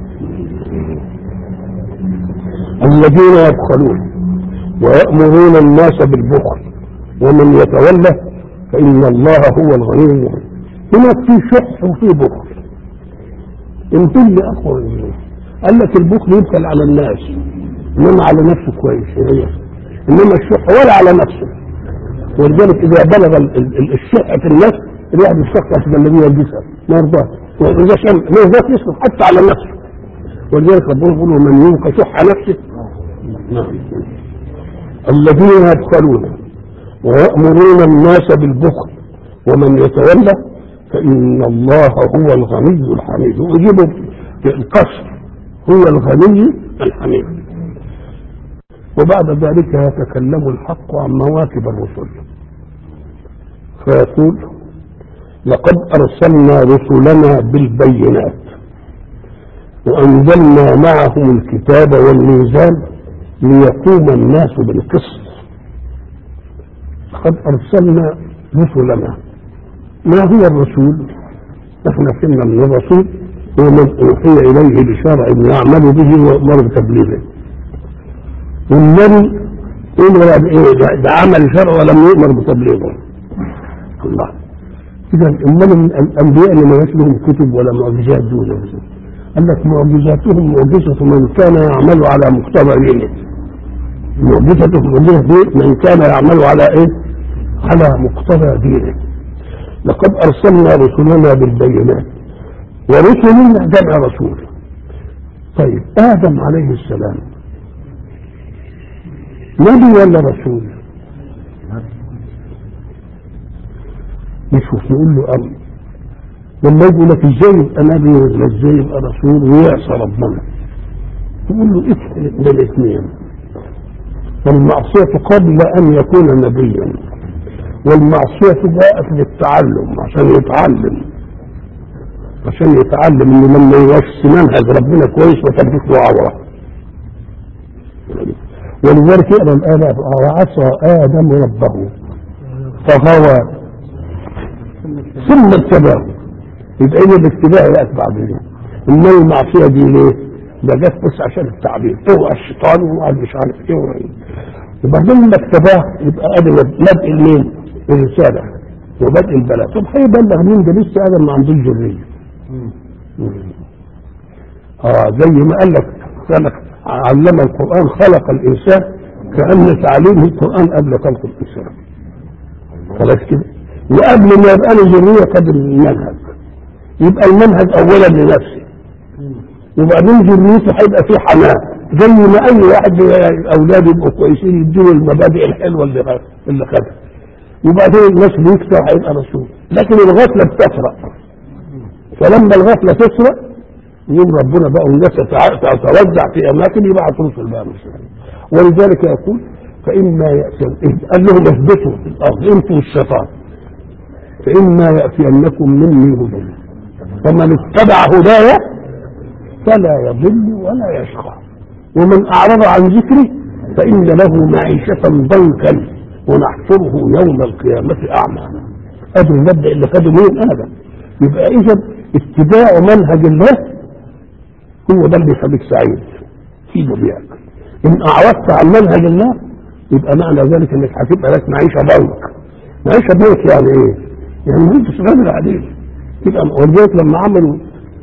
الذين يبخلون ويأمرون الناس بالبخل ومن يتولى فإن الله هو الغني الحميد هناك في شح وفي بخل انتم اللي اقوى من الناس. قال لك البخل يبخل على الناس انما على نفسه كويس هي انما الشح ولا على نفسه ولذلك اذا بلغ ال- ال- ال- الشح في النفس الواحد يستخلص من الذي يلبسها ما يرضاش واذا شم ما يرضاش يصرف حتى على نفسه ولذلك ربنا يقول ومن يوق شح نفسه نعم الذين يبخلون ويأمرون الناس بالبخل ومن يتولى فإن الله هو الغني الحميد ويجيبوا القصر هو الغني الحميد وبعد ذلك يتكلم الحق عن مواكب الرسل فيقول لقد أرسلنا رسلنا بالبينات وأنزلنا معهم الكتاب والميزان ليقوم الناس بالقسط لقد أرسلنا رسلنا ما هو الرسول؟ احنا فهمنا ان الرسول هو من اوحي اليه بشرع يعمل به ويؤمر بتبليغه. والنبي امر بايه؟ بعمل شرع ولم يؤمر بتبليغه. الله. اذا امال الانبياء اللي ما لهم كتب ولا معجزات دون قال لك معجزاتهم معجزه من كان يعمل على مقتضى دينه. معجزتهم معجزه من كان يعمل على ايه؟ على مقتضى دينه. لقد ارسلنا رسلنا بالبينات ورسلنا جمع رسول طيب ادم عليه السلام نبي ولا رسول نشوف نقول له امر لما يقول لك ازاي يبقى نبي ولا ازاي يبقى رسول ويعصى ربنا تقول له افرق بين الاثنين المعصية قبل أن يكون نبيا والمعصية جاءت للتعلم عشان يتعلم عشان يتعلم انه لما يوصي منهج ربنا كويس ما تبقى له عوره ولذلك يقرا الآية وعصى آدم ربه فغوى ثم اتبعه يبقى إذا الاتباع يأتي بعدين إنما المعصية دي ليه؟ ده جت بس عشان التعبير هو الشيطان وقال مش عارف ايه وبعدين لما اتبعه يبقى ادي بدء المين؟ الرسالة وبدء البلاء طب هيبلغ مين ده لسه ادم ما عندوش ذرية اه زي ما قال لك قال لك علم القرآن خلق الإنسان كأن تعليم القرآن قبل خلق الإنسان خلاص كده وقبل ما يبقى له ذرية قبل المنهج يبقى المنهج أولا لنفسه وبعدين ذريته هيبقى فيه حنان زي ما أي واحد أولاده يبقوا كويسين يديله المبادئ الحلوة اللي اللي خدها وبعدين الناس بيكتر هيبقى رسول لكن الغفلة بتسرق فلما الغفلة تسرق يوم ربنا بقى الناس تتوزع في اماكن يبعث رسل بقى مش ولذلك يقول فاما ياتي قال لهم اثبتوا في الارض انتوا الشيطان فاما ياتينكم مني هدى فمن اتبع هدايا فلا يضل ولا يشقى ومن اعرض عن ذكري فان له معيشه ضنكا ونحشره يوم القيامه اعمى ادي المبدا اللي خده مين ادم يبقى اذا اتباع منهج الله هو ده اللي يخليك سعيد في دنياك ان اعرضت عن منهج الله يبقى معنى ذلك انك هتبقى لك معيشه ضنك معيشه ضنك يعني ايه؟ يعني ما انتش غادر عليه يبقى ولذلك لما عملوا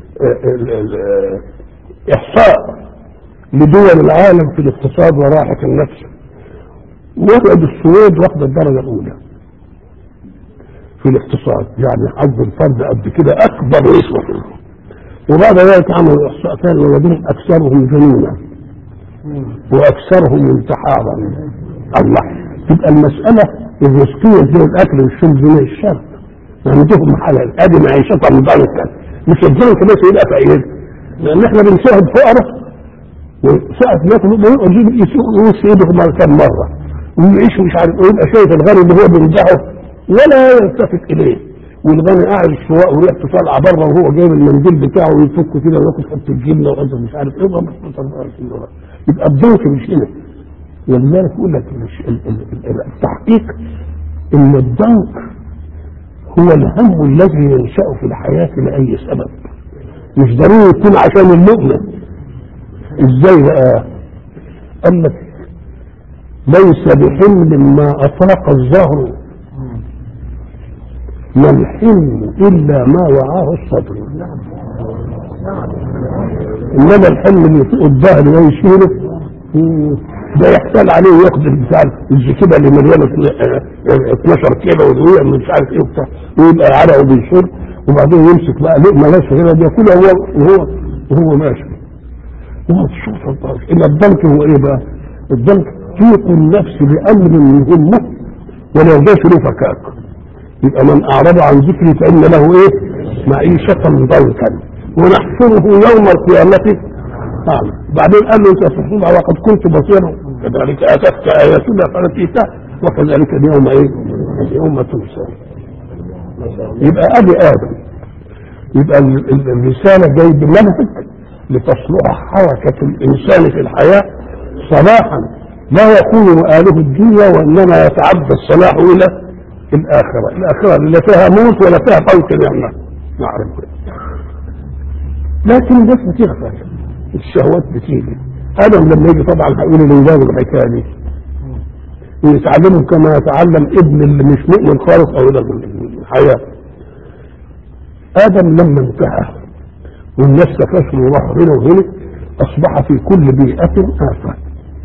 احصاء لدول العالم في الاقتصاد وراحه النفس وجد السويد واخده الدرجه الاولى في الاقتصاد يعني حظ الفرد قد كده اكبر نسبه وبعد ذلك عملوا احصاء ثاني ووجدهم اكثرهم جنونا واكثرهم انتحارا الله تبقى المساله الرزقيه زي الاكل والشرب زي الشرب عندهم حلال ادي معيشتها مضلكه مش الضنك بس يبقى فقير لان احنا بنشاهد فقراء وساعة ما ياكل يجيب يوسع ايده كم مره ويعيش مش عارف ويبقى شايف الغني اللي هو بيمدحه ولا يلتفت اليه والغني قاعد السواق وريحته طالعه بره وهو جايب المنديل بتاعه ويفكه كده وياخد حته جبنه وحته مش عارف ايه يبقى الضنك مش هنا ولذلك يقول لك التحقيق ان الضنك هو الهم الذي ينشا في الحياه لاي سبب مش ضروري يكون عشان اللقمه ازاي بقى؟ قال لك ليس بحمل ما اطلق الظهر ما الحلم الا ما وعاه الصدر انما الحلم اللي فوق الظهر ويشيله ده يحتال عليه وياخد بتاع الزكيبه اللي مليانه 12 كيلو ودويه مش عارف ايه وبتاع ويبقى عرقه بيشرب وبعدين يمسك بقى لقمه ماشي كده بياكلها هو وهو وهو ماشي هو تشوف الضنك الا الضنك هو ايه بقى؟ الضنك تيق النفس بامر يهمه ولا يرضاش له فكاك يبقى من اعرض عن ذكري فان له ايه؟ معيشه ضنكا ونحشره يوم القيامه أعلم بعدين قال له انت تحصل وقد كنت بصيرا كذلك اتتك اياتنا فنسيتها وكذلك اليوم ايه؟ اليوم تنسى يبقى ادي ادم يبقى الرساله جاي بمنهج لتصلح حركه الانسان في الحياه صلاحا لا يكون مآله الدنيا وانما يتعدى الصلاح الى الاخره، الاخره اللي فيها موت ولا فيها فوت نعمه نعرف لكن الناس بتغفل الشهوات بتيجي ادم لما يجي طبعا هيقول لاولاده الحكايه دي ويتعلموا كما يتعلم ابن اللي مش مؤمن خالص او الحياه ادم لما انتهى والناس تفشلوا وراحوا هنا وهنا اصبح في كل بيئه افه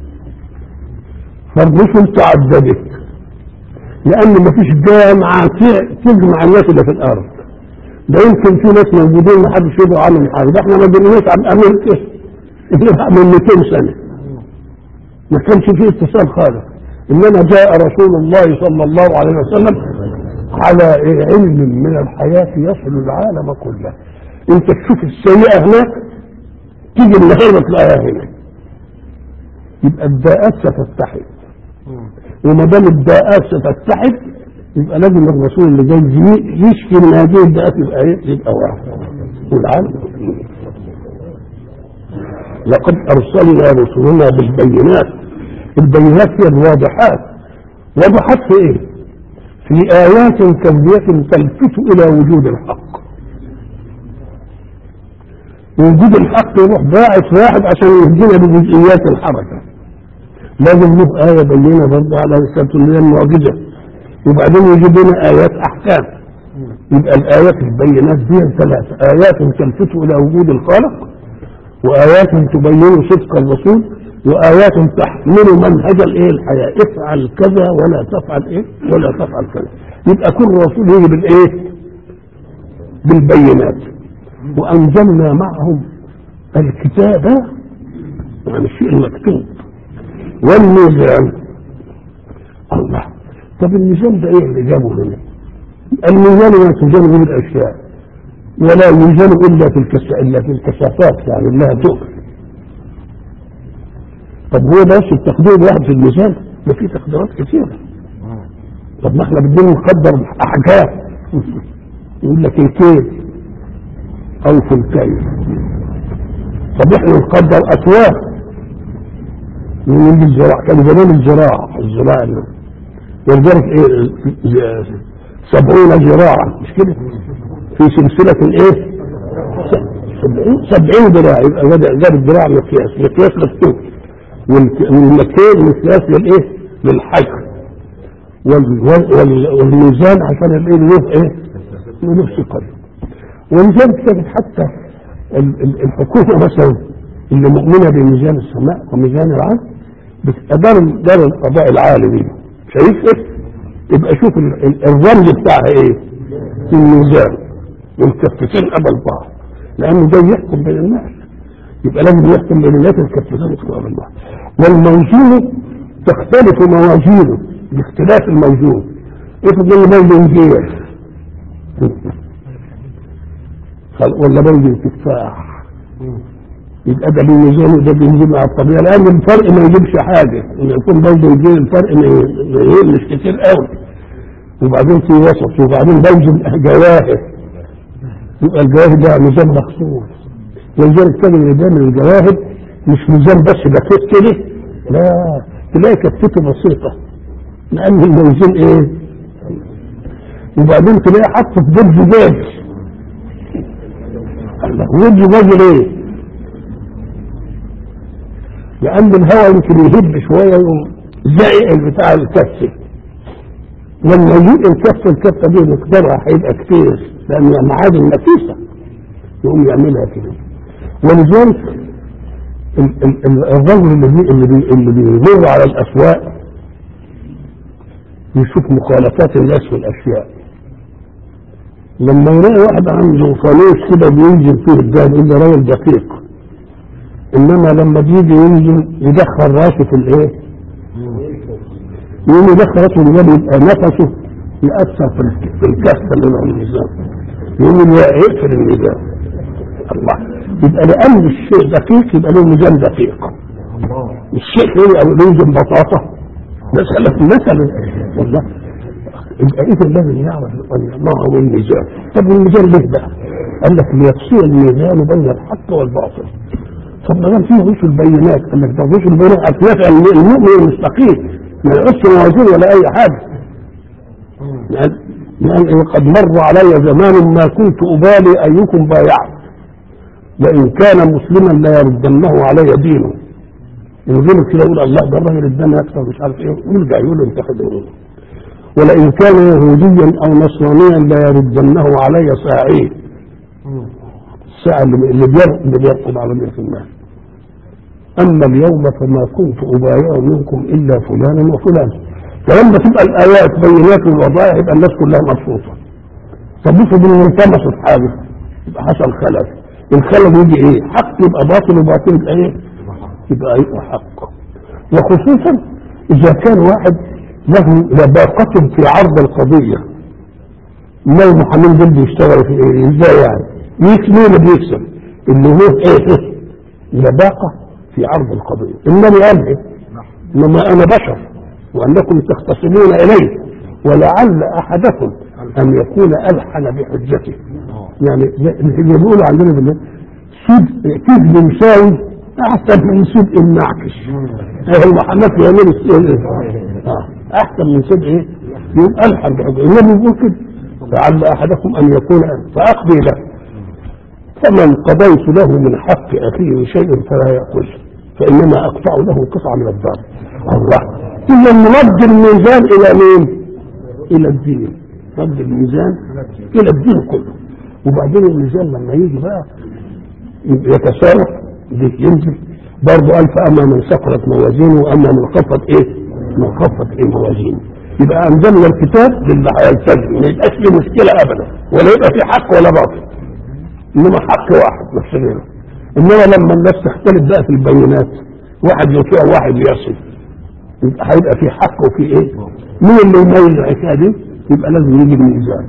فالرسل تعددت لان مفيش جامعه تجمع الناس اللي في الارض ده يمكن في ناس موجودين ما حدش يدعو عنهم حاجه ده احنا ما بنقولش عن امريكا من 200 سنه ما كانش فيه اتصال خالص انما جاء رسول الله صلى الله عليه وسلم على علم من الحياه يصل العالم كله انت تشوف السيئه هناك تيجي النهارده تلاقيها هنا يبقى الداءات ستتحد وما دام الداءات ستتحد يبقى لازم الرسول اللي جاي يشفي من هذه الداءات يبقى ايه؟ يبقى واحد والعالم لقد ارسلنا رسلنا بالبينات البينات هي الواضحات واضحات في ايه؟ في ايات كونيه تلفت الى وجود الحق وجود الحق يروح باعث واحد عشان يهدينا بجزئيات الحركه لازم له آية بينة برضه على رسالة اللي هي المعجزة وبعدين يجيب لنا آيات أحكام يبقى الآيات البينات دي ثلاثة آيات تلفت إلى وجود الخالق وآيات تبين صدق الرسول وآيات تحمل منهج الايه الحياة افعل كذا ولا تفعل ايه ولا تفعل كذا يبقى كل رسول يجي بالايه بالبينات وأنزلنا معهم الكتاب يعني الشيء المكتوب والميزان الله طب الميزان ده ايه اللي جابه هنا الميزان ما توزن به الاشياء ولا يوزن الا في الكس... الا في الكثافات يعني انها تؤكل طب هو بس التقدير واحد في الميزان ده في تقديرات كثيره طب ما احنا بدنا نقدر احجام يقول لك الكيل او في الكيل طب احنا نقدر اكواب من الزراعة كان زمان الزراعة الزراعة ولذلك ايه سبعون ذراعا مش كده في سلسلة الايه سبعين سبعين ذراع يبقى جاب الذراع مقياس مقياس مكتوب والمكيال مقياس للايه للحجر والميزان عشان الايه له ايه له ثقل ولذلك تجد حتى الحكومة مثلا اللي مؤمنة بميزان السماء وميزان العدل دار دار القضاء العالي دي شايف ايه؟ يبقى شوف الرمز بتاعها ايه؟ الميزان والكفتين قبل بعض لانه ده يحكم بين الناس يبقى لازم يحكم بين الناس الكفتين قبل بعض والموزون تختلف موازينه باختلاف الموزون افرض ان موزن جيش ولا موزن تفاح يبقى ده بالميزان وده بينزل مع الطبيعه لان الفرق ما يجيبش حاجه ان يكون برضه يجي الفرق ما يقلش كتير قوي وبعدين في وسط وبعدين بوزن جواهر يبقى الجواهر ده ميزان مخصوص ولذلك كان اللي بيعمل الجواهر مش ميزان بس بكت كده لا تلاقي كتته بسيطه لان الموزون ايه وبعدين تلاقي حط في جيب زجاج وجه زجاج ليه؟ لأن الهواء يمكن يهب شوية يقوم زائق بتاع الكفة لما يجيب الكفة الكفة دي مقدارها هيبقى كتير لأن معادن نفيسة يقوم يعملها كده ولذلك الرجل اللي بي اللي بي اللي بيمر على الأسواق يشوف مخالفات الناس في الأشياء لما يلاقي واحد عنده فانوس كده بينزل فيه الدهب يقول ده راجل دقيق انما لما بيجي ينزل يدخل راسه في الايه يقوم يدخل راسه في يبقى نفسه يأثر في في الكفة اللي هو الميزان يقوم يقفل الميزان الله يبقى لأن الشيء دقيق يبقى له ميزان دقيق الشيء له يوزن بطاطا مسألة مثلا والله يبقى إذا لازم يعرف ما هو الميزان طب الميزان ليه بقى؟ قال لك ليفصل الميزان بين الحق والباطل طب ما دام فيه رسل بينات قال لك ده رسل بينات هتنفع المؤمن المستقيم ما يقص موازين ولا اي حاجه لان لان قد مر علي زمان ما كنت ابالي ايكم بايعت وان كان مسلما لا يردنه علي دينه يقول كده يقول الله ده الراجل ادانا اكثر مش عارف ايه يرجع يقول له انت خدوه ولئن كان يهوديا او نصرانيا لا يردنه علي ساعيه الساعه اللي اللي بيرقب على مئة الناس أما اليوم فما كنت أبايع منكم إلا فلانا وفلانا فلما تبقى الآيات بينات الوضائع يبقى الناس كلها مبسوطة طب افرض إن انطمست حاجة يبقى حصل خلل الخلل يجي إيه؟ حق يبقى باطل وباطل يبقى إيه؟ يبقى يبقى حق وخصوصا إذا كان واحد له لباقة في عرض القضية ما المحامين دول بيشتغلوا في إيه؟ إزاي يعني؟ مين اللي بيكسب؟ اللي هو إيه؟ لباقة في عرض القضية إنني أنهي إنما أنا بشر وأنكم تختصمون إلي ولعل أحدكم أن يكون ألحن بحجته يعني اللي بيقولوا عندنا بالله سود كذب مساوي أحسن من سود النعكش المحاماة في يمين السؤال أحسن من سود إيه؟ يقول ألحن بحجته النبي بيقول كده لعل أحدكم أن يكون فأقضي له فمن قضيت له من حق أخيه شيء فلا يأكل فإنما أقطع له قطعة من الدار الله إذا نرد الميزان إلى مين؟ إلى الدين رد الميزان إلى الدين كله وبعدين الميزان لما يجي بقى يتساوى ده ينزل برضه قال فاما من ثقلت موازينه واما من خفت ايه؟ من خفت ايه موازينه يبقى انزلنا الكتاب للي هيلتزم ما يبقاش له مشكله ابدا ولا يبقى في حق ولا باطل انما حق واحد مش غيره انما لما الناس تختلف بقى في البينات واحد يطيع وواحد يعصي يبقى هيبقى في حق وفي ايه؟ مين اللي يميز الحكايه دي؟ يبقى لازم يجي الميزان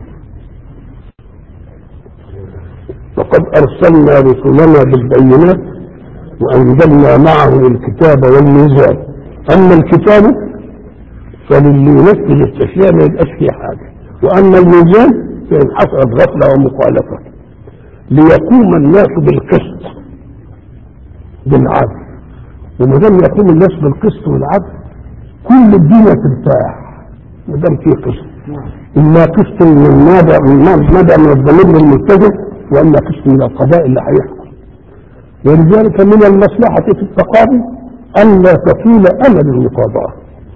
وقد ارسلنا رسلنا بالبينات وانزلنا معهم الكتاب والميزان اما الكتاب فللي ينفذ الاشياء ما يبقاش فيه حاجه واما الميزان فان حصلت غفله ومخالفه ليقوم الناس بالقسط بالعدل وما دام يقوم الناس بالقسط والعدل كل الدنيا ترتاح ما دام في قسط اما قسط من ماذا من ماذا من الضمير المتجه واما قسط من القضاء اللي هيحكم ولذلك من المصلحه في التقاضي الا تطول امد المقاضاه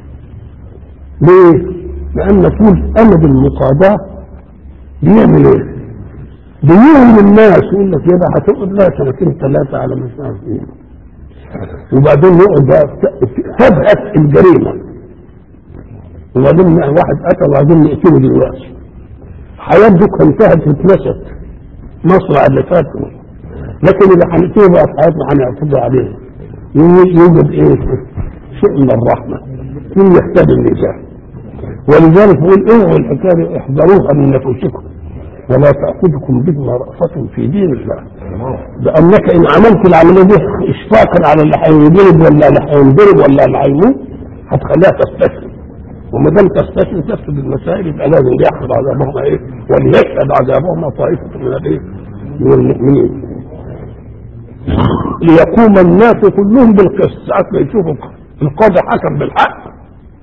ليه؟ لان طول امد المقاضاه بيعمل ايه؟ بيوهم الناس يقول لك يبقى هتقعد لها سنتين ثلاثه على مش عارف ايه وبعدين يقعد بقى تبهت الجريمه وبعدين واحد قتل وبعدين نقتله دلوقتي حياتك انتهت واتنست مصر اللي فات لكن اللي هنقتله بقى في حياتنا هنعتدي عليه يوجد ايه؟ شيء من الرحمه كل يحتاج الميزان ولذلك يقول اوعوا الحكايه احذروها من نفوسكم ولا تأخذكم بهما رأفة في دين الله لأنك إن عملت العملية دي إشفاقا على اللي هينضرب ولا اللي هينضرب ولا اللي هيموت هتخليها تستسلم وما دام تستسلم تفسد المسائل يبقى لازم ياخذ عذابهما ايه وليشهد عذابهما طائفة من الايه من المؤمنين ليقوم الناس كلهم بالقسط ساعات ما يشوفوا القاضي حكم بالحق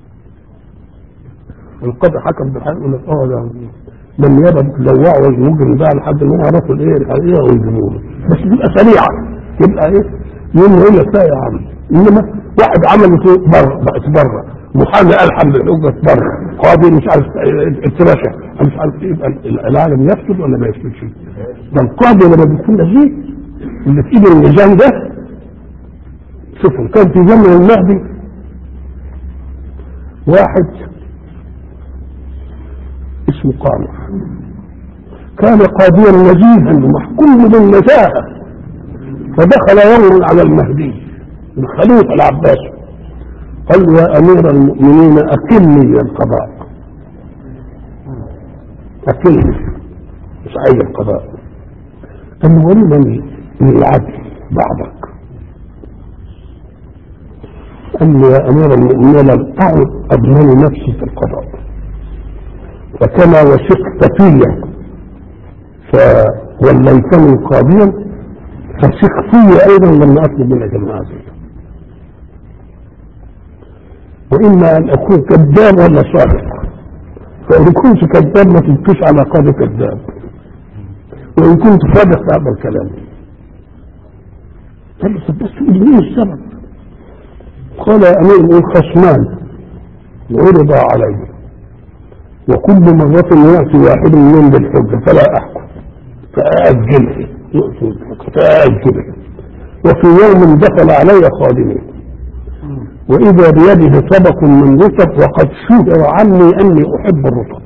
القاضي حكم بالحق يقول لك اه ده لم يبد لوعوا المجرم بقى لحد ما يعرفوا الايه الحقيقه ويجيبوه بس تبقى سريعه يبقى ايه يوم يقول لك لا يا عم انما واحد عمل بره بقت بره محامي الحم بالحجه بره قاضي مش عارف اترشح مش عارف ايه يبقى العالم يفسد ولا ما يفسدش ده القاضي لما بيكون نزيه اللي في ايده الميزان ده شوفوا كان في زمن المهدي واحد اسمه قامر كان قاضيا نزيها ومحكوم بالنزاهة فدخل يوم على المهدي الخليفة العباسي قال له يا أمير المؤمنين أكلني القضاء أكلني مش عايز القضاء قال له ولما من العدل بعضك قال له يا أمير المؤمنين لم أعد أضمن نفسي في القضاء فكما وثقت في فوليتني قاضيا فثق في ايضا لما اطلب منك المعازل واما ان اكون كذاب ولا صادق فان كنت كذاب ما تبقيش على قاضي كذاب وان كنت صادق فاقبل كلامي قال له طب بس ايه السبب قال يا امير الخصمان عرض علي وكل مرة يأتي واحد منهم بالحجة فلا أحكم فأأجله فأأجله وفي يوم دخل علي خادمي وإذا بيده طبق من رطب وقد شهر عني أني أحب الرطب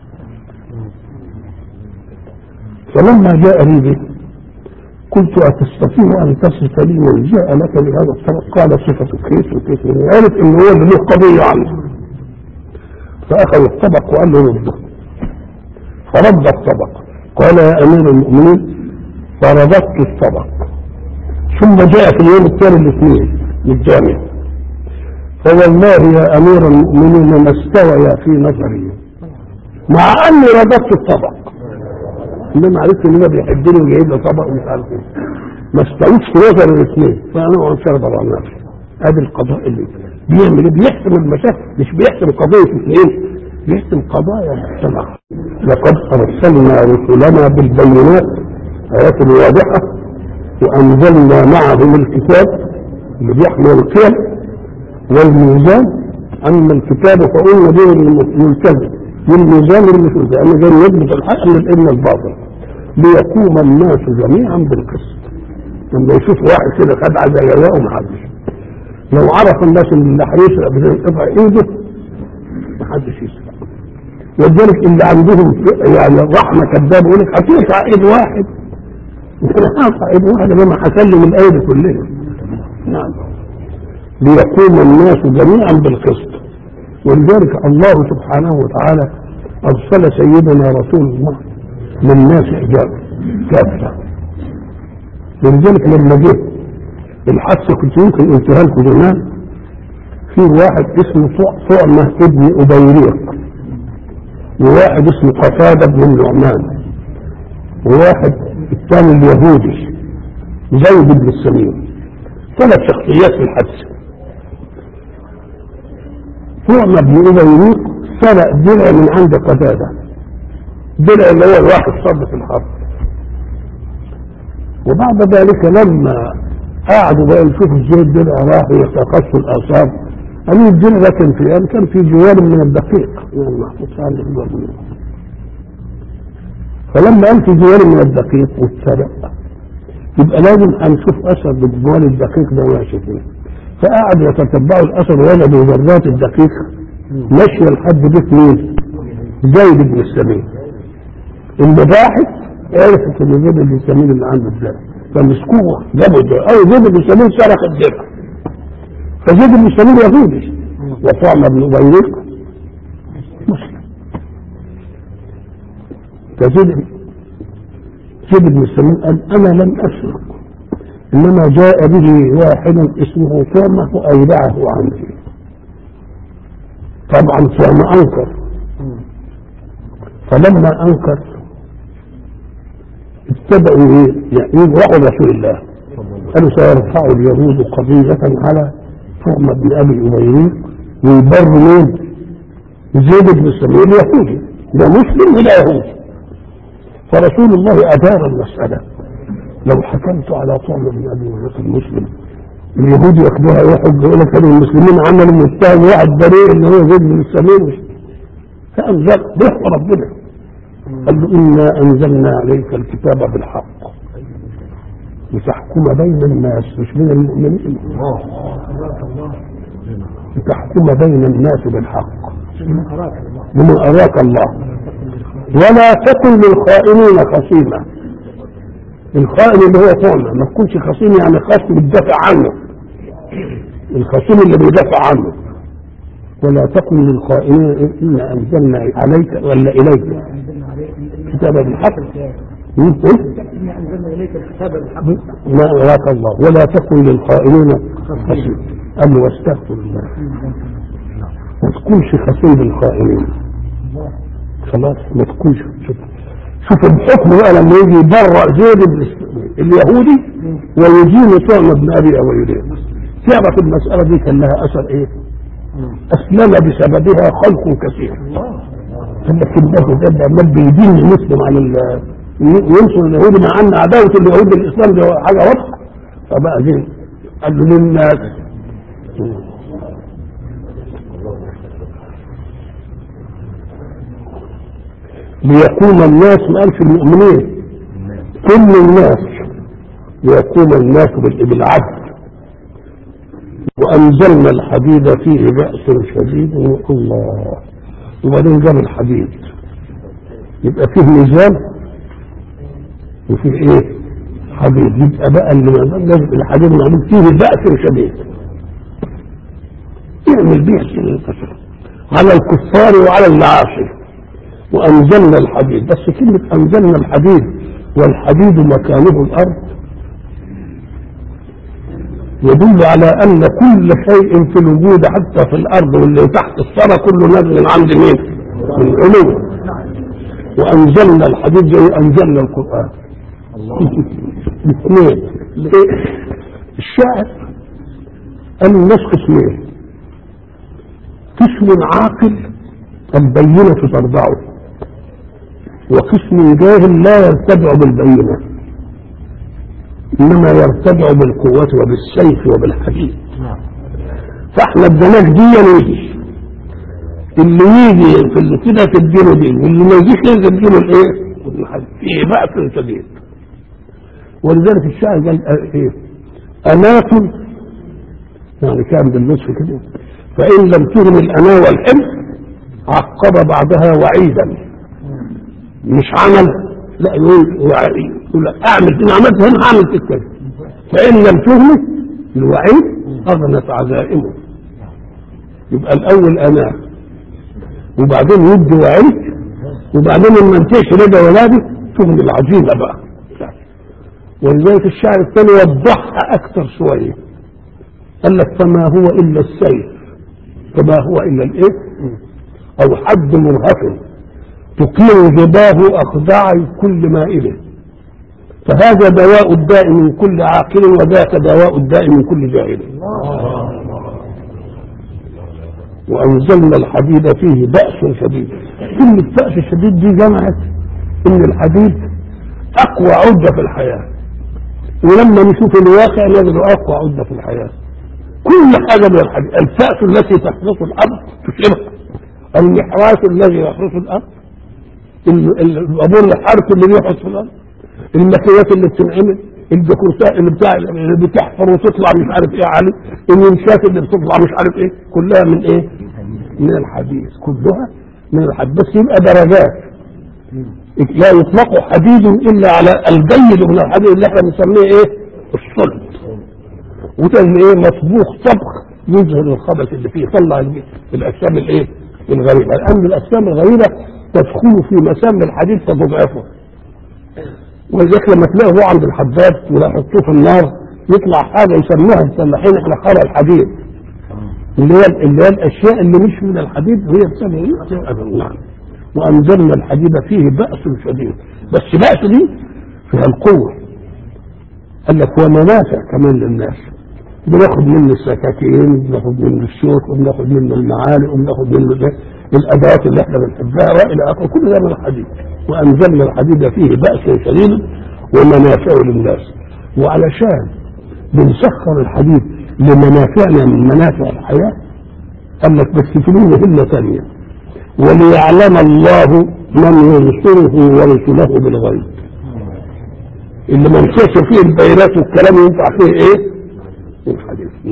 فلما جاء لي به قلت أتستطيع أن تصف لي من جاء لك بهذا الطبق قال صفة كيس وكيس عرف إن هو له قضية عنه فأخذ الطبق وقال له رده فرد الطبق قال يا أمير المؤمنين فرددت الطبق ثم جاء في اليوم الثاني الاثنين للجامع فوالله يا أمير المؤمنين ما استوى في نظري مع أني رددت الطبق إنما عرفت إن هو بيحبني وجايب له طبق ومش عارف إيه ما استويش في نظر الاثنين فأنا أقعد شرب على نفسي ادي القضاء اللي بيعمل ايه بيحسم المشاكل مش بيحسم قضيه اثنين بيحسم قضايا مجتمع لقد ارسلنا رسلنا بالبينات ايات واضحه وانزلنا معهم الكتاب اللي بيحمل القيم والميزان اما الكتاب فقلنا به الملتزم والميزان اللي في لان جاي يضبط الحق من الابن الباطل ليقوم الناس جميعا بالقسط لما يشوف واحد كده خد على جواءه ما حدش لو عرف الناس ان اللي هيسرق بيقطع ايده ما حدش يسرق ولذلك اللي عندهم يعني رحمه كذاب يقول لك هتقطع ايد واحد يمكن هقطع ايد واحد لما هسلم الايدي كلها نعم ليقوم الناس جميعا بالقسط ولذلك الله سبحانه وتعالى ارسل سيدنا رسول الله للناس حجابا كافه ولذلك لما جه الحادثه كنت يمكن قلتها لكم زمان في واحد اسمه طعمه ابن ابيريق وواحد اسمه قتاده بن النعمان وواحد الثاني اليهودي زيد بن السمين ثلاث شخصيات في الحادثه طعمه بن ابيريق سرق درع من عند قتاده درع اللي هو الواحد صد في الحرب وبعد ذلك لما قعدوا بقى يشوفوا ازاي الدرع راحوا يتقصوا الاثار قالوا الدرع ده كان في يعني كان في جوار من الدقيق يعني محطوط في عند جوار من فلما قال في جوار من الدقيق واتسرق يبقى لازم هنشوف اثر بالجوار الدقيق ده ماشي فيه فقعدوا يتتبعوا الاثر وجدوا ذرات الدقيق ماشيه لحد بيت مين؟ زيد بن السمين المباحث عرفت ان زيد بن السمين اللي عنده الدرع فمسكوه جابوا الدرع او زيد بن السمين سرق الدرع فزيد بن السمين يهودي وطعم بن ابيريق مسلم فزيد زيد بن السمين قال انا لم اسرق انما جاء به واحد اسمه طعمه وايدعه عني طبعا طعم انكر فلما انكر اتبعوا ايه؟ يعني راحوا رسول الله قالوا سيرفع اليهود قضية على طعم بن ابي ابيريق ويبر مين؟ زيد بن السمين اليهودي ده مسلم ولا يهودي فرسول الله ادار المسألة لو حكمت على طعم بن ابي ابيريق المسلم اليهود ياخدوها يحج يقول لك المسلمين عملوا متهم واحد بريء اللي هو زيد بن السمين فانزل به ربنا قال له إنا أنزلنا عليك الكتاب بالحق لتحكم بين الناس مش بين المؤمنين لتحكم بين الناس بالحق بما أراك الله ولا تكن للخائنين خصيما الخائن اللي هو طعمة ما تكونش خصيم يعني خصم بتدافع عنه الخصيم اللي بيدافع عنه ولا تكن للخائنين إنا أنزلنا عليك ولا إليك كتاب بالحق إنا أنزلنا إليك الكتاب بالحق ما أراك الله ولا تكن للخائنين خصيم قال له واستغفر الله ما تكونش خصيم بالخائنين خلاص ما تكونش شوف شوف الحكم بقى لما يجي يبرأ زيد بن اليهودي ويجيب طعم ابن ابي اويلين تعرف المسألة دي كان لها أثر إيه؟ أسلم بسببها خلق كثير لكن ده ده عمال بيدين المسلم عن ال ينصر اليهود مع ان عداوه اليهود للاسلام دي حاجه واضحه فبقى دين قال له للناس ليقوم الناس ما قالش المؤمنين كل الناس ليقوم الناس بالعدل وانزلنا الحديد فيه باس شديد الله وبعدين جاب الحديد يبقى فيه ميزان وفيه ايه حديد يبقى بقى اللي لازم الحديد معمول فيه بأس شديد يعمل بيه الكسر على الكفار وعلى المعاصي وانزلنا الحديد بس كلمة انزلنا الحديد والحديد مكانه الارض يدل على ان كل شيء في الوجود حتى في الارض واللي تحت الثرى كله نازل من عند مين؟ من العلو وانزلنا الحديد زي انزلنا القران الاثنين الشاعر قال الناس قسمين قسم عاقل البينة ترضعه وقسم جاهل لا يرتدع بالبينة انما يرتدع بالقوة وبالسيف وبالحديد فاحنا اديناك دي ويجي اللي يجي في اللي كده تديله دي واللي ما يجيش لازم تديله الايه؟ فيه بأس شديد ولذلك الشاعر قال آه، ايه أناة يعني كان بالنصف كده فإن لم تغن الأنا والحلم عقب بعدها وعيدا مش عمل لا يقول وعي- يقول لك اعمل ان عملت هنا اعمل في كذا فان لم تغني الوعيد اغنت عزائمه يبقى الاول انا وبعدين يدي وعيد وبعدين لما انتهش رضا ولادي تغني العزيمه بقى ولذلك الشاعر الثاني وضحها اكثر شويه قال لك فما هو الا السيف فما هو الا الايه او حد مرهف تقيم جباه اخضعي كل مائله فهذا دواء الداء من كل عاقل وذاك دواء الداء من كل جاهل وانزلنا الحديد فيه باس شديد كلمه باس شديد دي جمعت ان الحديد اقوى عده في الحياه ولما نشوف الواقع نجد اقوى عده في الحياه كل حاجه من الحديد الفأس التي تحرس الارض تشبه المحراس الذي يحرس الارض ال- ال- الابور الحرف اللي بيحرس في الارض الماكينات اللي بتنعمل الدكورسات اللي بتاع اللي بتحفر وتطلع مش عارف ايه علي المنشات اللي بتطلع مش عارف ايه كلها من ايه؟ من الحديد كلها من الحديد بس يبقى درجات لا يطلق حديد الا على الجيد من الحديد اللي احنا بنسميه ايه؟ الصلب وده اللي ايه مطبوخ طبخ يظهر الخبث اللي فيه يطلع ال- الاجسام الايه؟ الغريبه لان الاجسام الغريبه تدخل في مسام الحديد فتضعفه ولذلك لما تلاقيه هو عند الحداد ولا يحطوه في النار يطلع حاجه يسموها الفلاحين احنا خرى الحديد اللي هي اللي هي الاشياء اللي مش من الحديد وهي بسبب ايه؟ نعم وانزلنا الحديد فيه باس شديد بس باس دي فيها القوه قال لك ومنافع كمان للناس بناخد منه السكاكين بناخد منه الشوك وبناخد منه المعالق وبناخد منه ده الادوات اللي احنا بنحبها والى اخره كل ده من الحديد وانزلنا الحديد فيه باس شديد ومنافع للناس وعلشان بنسخر الحديد لمنافعنا من منافع الحياه قال لك بس في له مهمه ثانيه وليعلم الله من ينصره ورسله بالغيب اللي ما نشوفش فيه البيانات والكلام ينفع فيه ايه؟ الحديث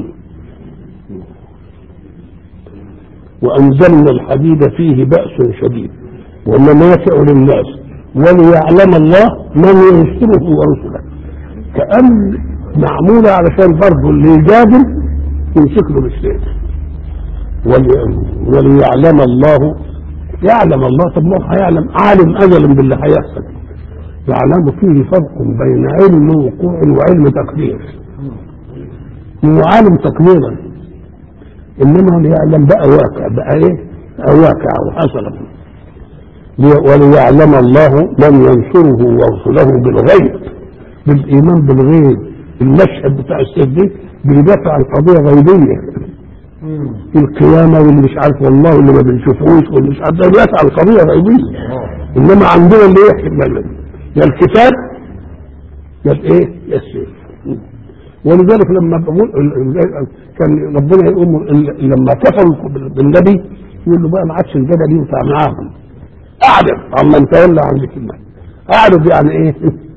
وانزلنا الحديد فيه باس شديد ومنافع للناس وليعلم الله من ينصره ورسله كأن معمولة علشان برضه اللي يجادل يمسك له بالسيف ولي- وليعلم الله يعلم الله طب ما هو هيعلم عالم اجلا باللي هيحصل يعلم فيه فرق بين علم وقوع وعلم تقدير هو عالم تقديرا انما ليعلم بقى واقع بقى ايه بقى واقع وحصل لي- وليعلم الله من ينصره ورسله بالغيب بالايمان بالغيب المشهد بتاع السيف دي بيدافع عن قضيه غيبيه القيامه واللي مش عارف والله واللي ما بنشوفوش واللي مش عارف ده بيدافع عن قضيه غيبيه انما عندنا اللي يحكي يا الكتاب يا الايه يا السيف ولذلك لما بقول كان ربنا يقوم لما كفروا بالنبي يقول له بقى ما عادش الجدل ينفع معاهم اعرف عما تولى عن ذكر الله اعرف يعني ايه؟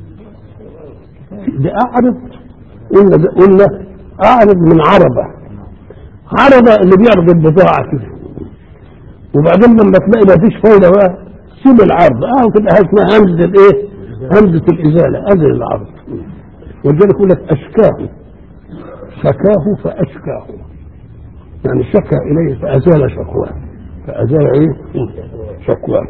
ده اعرف قلنا ده قلنا اعرف من عربه عربه اللي بيعرض البضاعه كده وبعدين لما تلاقي ما فيش فايده بقى سيب العرض اه تبقى اسمها همزه الايه؟ همزه الازاله ازل العرض ولذلك يقول لك اشكاه شكاه فاشكاه يعني شكى اليه فازال شكواه فازال ايه؟ شكواه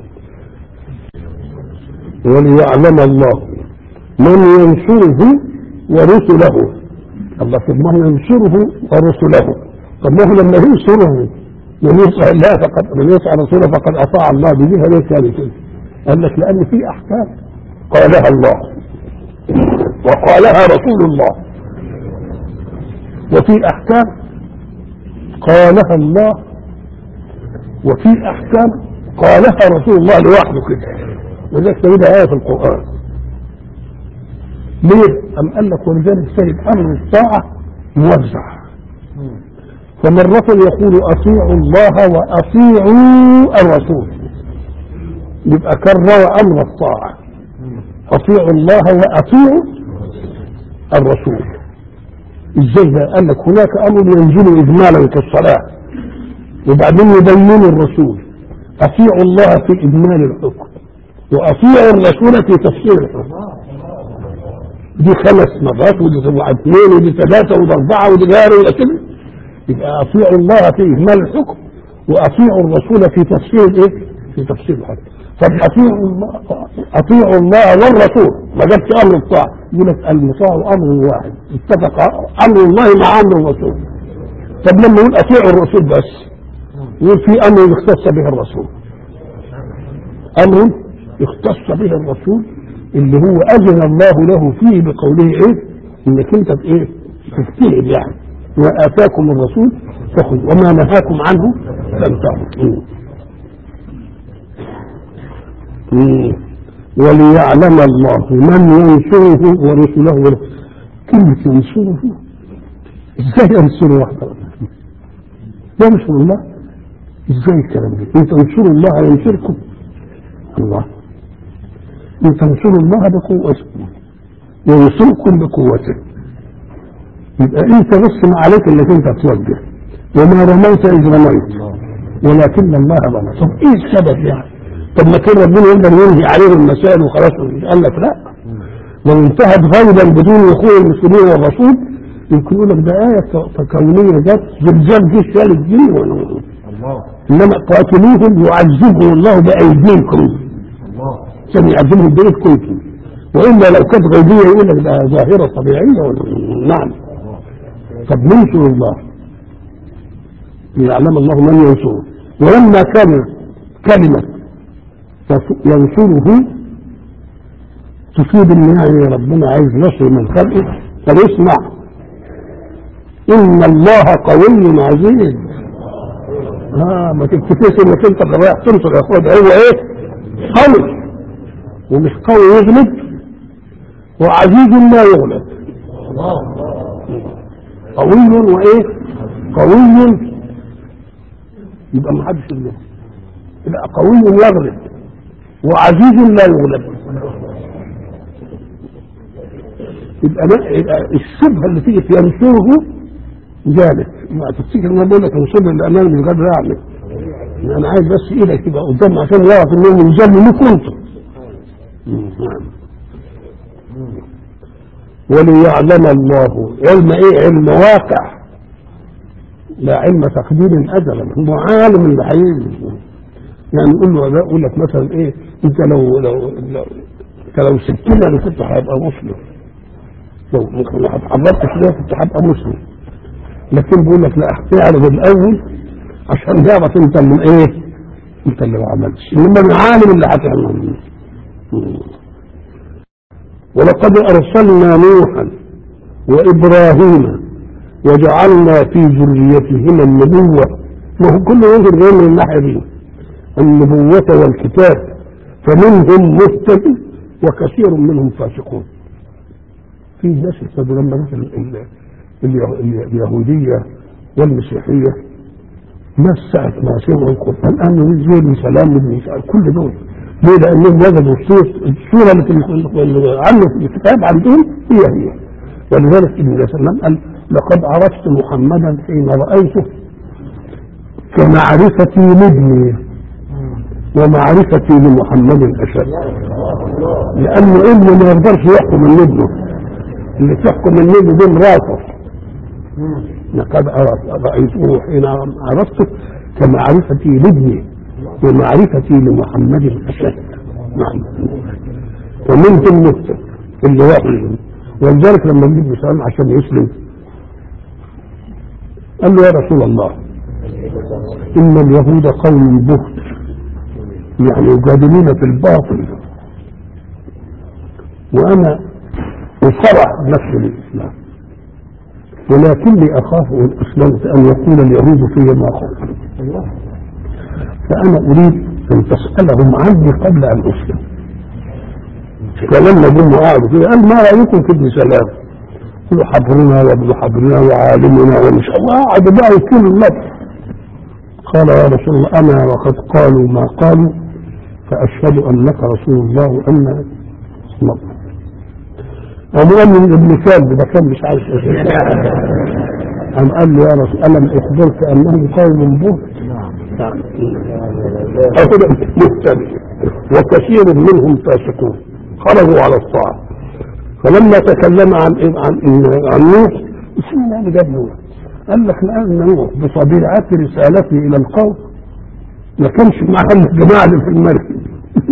وليعلم الله من ينصره ورسله الله طب ما هو ينصره ورسله طب ما هو لما ينصره من يطع الله فقد من يطع رسوله فقد اطاع الله بجهه ليس كده قال لك لان في احكام قالها الله وقالها رسول الله وفي احكام قالها الله وفي احكام قالها رسول الله لوحده كده وذلك تجدها ايه في القران ليه؟ أم قال لك ولذلك سيد امر الطاعه موزع فمرة يقول أطيعوا الله وأطيعوا الرسول يبقى كرر أمر الطاعة أطيعوا الله وأطيعوا الرسول ازاي ده قال لك هناك امر ينزل اجمالا كالصلاه وبعدين يبين الرسول اطيعوا الله في اجمال الحكم واطيعوا الرسول في تفسير الحكم دي خمس مرات ودي تبقى اثنين ودي ثلاثه ودي اربعه ودي غير ولا كده يبقى اطيعوا الله في اجمال الحكم واطيعوا الرسول في تفسير الايه؟ في تفسير الحكم طب اطيعوا الله اطيعوا الله والرسول ما جابش امر الطاعه يقول لك المطاع امر واحد اتفق امر الله مع امر الرسول طب لما يقول اطيعوا الرسول بس يقول في امر يختص به الرسول امر يختص به الرسول اللي هو اذن الله له فيه بقوله ايه انك انت ايه تجتهد يعني واتاكم الرسول فخذوا وما نهاكم عنه فانتهوا وليعلم الله من ينصره ورسله كلمة ينصره ازاي ينصر واحدة ينصر الله ازاي الكلام ده ان تنصروا الله ينصركم الله ان تنصروا الله بقوته ينصركم بقوته يبقى انت بس ما عليك انك انت توجه وما رميت اذ رميت ولكن الله رمى طب ايه السبب يعني طب ما كان ربنا يقدر ينهي عليهم المسائل وخلاص قال لك لا لو انتهت غيبا بدون دخول المسلمين والرسول يمكن يقول لك ده آية كونية جت زلزال جه شال الدين الله انما قاتلوهم يعذبهم الله بايديكم الله عشان يعذبهم بايدكم والا لو كانت غيبيه يقول لك ده ظاهره طبيعيه ولا نعم طب ننصر الله ليعلم الله من ينصره ولما كان كلمه ينصره تصيب ان يعني ربنا عايز نصر من خلقه فنسمع ان الله قوي عزيز اه ما تفتكرش انك انت رايح تنصر يا اخويا ده هو ايه قوي ومش قوي يغلب وعزيز لا يغلب قوي وايه قوي يبقى ما حدش يغلب يبقى قوي يغلب وعزيز لا يغلب يبقى, يبقى الشبهه اللي تيجي في ينصره جالت ما تفتكر ان انا بقول لك انصرني للامام مش قادر اعمل انا عايز بس ايدك تبقى قدام عشان يعرف انهم يجاملوك انتم نعم وليعلم الله علم ايه علم واقع لا علم تقدير ازلا هو عالم اللي هيجي يعني نقول له اقول لك مثلا ايه انت لو لو لو انت لو سبتني انا كنت هبقى مسلم لو ممكن اتحركت شويه كنت هبقى مسلم لكن بيقول لك لا اعرض الاول عشان تعرف انت من ايه انت اللي ما عملتش انما العالم اللي هتعمل ولقد ارسلنا نوحا وابراهيم وجعلنا في ذريتهما النبوه ما هو كل ينظر غير من الناحيه دي النبوة والكتاب فمنهم مهتدي وكثير منهم فاسقون في ناس ابتدوا لما مثل اليهودية والمسيحية ناس ساعة ما سمعوا القرآن آمنوا زي سلام بن كل دول ليه؟ لأنهم وجدوا الصورة اللي عنه في الكتاب عندهم هي هي ولذلك ابن سلام قال لقد عرفت محمدا حين رأيته كمعرفتي لابني ومعرفتي لمحمد أشد لأنه ابنه ما يقدرش يحكم من ابنه اللي تحكم من ابنه دي مراته لقد رأيته حين عرفته كمعرفتي لابني ومعرفتي لمحمد أشد نعم ومنهم مفتر اللي واحد ولذلك لما النبي صلى الله عليه وسلم عشان يسلم قال له يا رسول الله إن اليهود قوم بهت يعني يجادلون في الباطل وأنا أصرع نفسي للإسلام ولكني أخاف إن أسلمت أن يقول اليهود في ما قلت فأنا أريد أن تسألهم عني قبل أن أسلم فلما جم قعدوا كده قال ما رأيكم في ابن سلام قالوا حبرنا وابن حبرنا وعالمنا ومش الله قعد بقى يكون اللفظ قال يا رسول الله أنا وقد قالوا ما قالوا فأشهد أنك رسول الله وأن ومؤمن ابن كلب ده كان مش عارف ايه قام قال له يا رسول ألم أخبرك أنهم قوم بهت هؤلاء مهتدي وكثير منهم فاسقون خرجوا على الطاعة فلما تكلم عن عن عن نوح اسمه يعني جاب نوح قال لك لأن نوح بطبيعة رسالته إلى القوم ما كانش معاه الجماعة اللي في المركب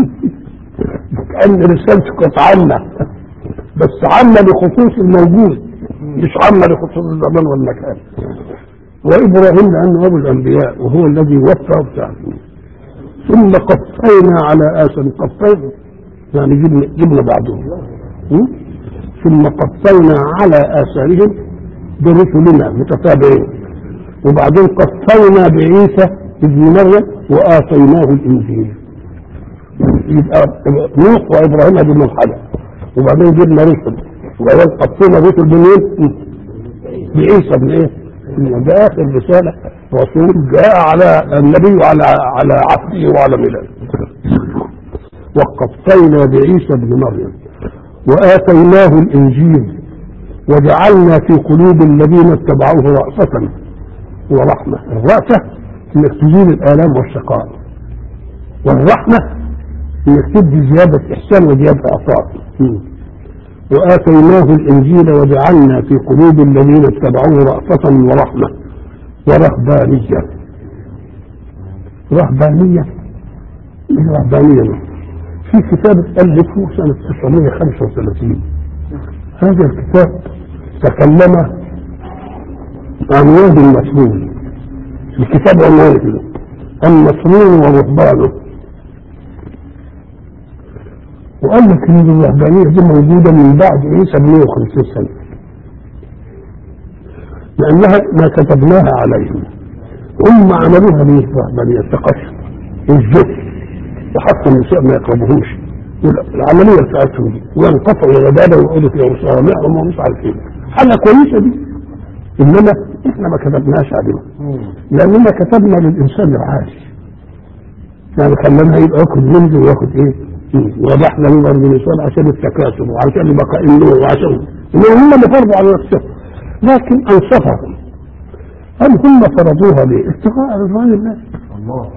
كأن رسالته كانت عامة بس عامة لخصوص الموجود مش عامة لخصوص الزمان والمكان وإبراهيم لأنه أبو الأنبياء وهو الذي وفى وبتاع ثم قفينا على آثار قفينا يعني جبنا جبنا بعضهم م? ثم قفينا على آثارهم برسلنا متتابعين وبعدين قفينا بعيسى ابن مريم وآتيناه الإنجيل يبقى نوح وإبراهيم هذه المرحلة وبعدين جبنا رسل وبعدين قفينا رسل بمين؟ بعيسى ابن ايه؟ ده آخر رسالة رسول جاء على النبي وعلى على عهده وعلى ميلاده وقفينا بعيسى ابن مريم وآتيناه الإنجيل وجعلنا في قلوب الذين اتبعوه رأفة ورحمة الرأفة انك تزيل الآلام والشقاء والرحمة انك تدي زيادة إحسان وزيادة عطاء وآتيناه الإنجيل وجعلنا في قلوب الذين اتبعوه رأفة ورحمة ورهبانية رهبانية ايه رهبانية في كتاب ألفه سنة 935 هذا الكتاب تكلم عن واد المسنون الكتاب عنوانه كده المسنون ورهبانه وقال لك ان الرهبانيه دي موجوده من بعد عيسى ب 150 سنه لانها ما كتبناها عليهم هم عملوها ليه الرهبانيه التقشف الزهد وحتى النساء ما يقربوهمش العمليه بتاعتهم دي وينقطعوا العباده ويقعدوا في صوامعهم ومش عارف ايه حاجه كويسه دي انما احنا ما كتبناش عليهم لاننا كتبنا للانسان العادي يعني خلينا يبقى ياخد جلد وياخد ايه وضحنا له برضه الانسان عشان التكاثر وعشان بقاء النور وعشان انهم هم اللي فرضوا على نفسهم لكن انصفهم هل هم فرضوها ليه؟ ابتغاء رضوان الله الله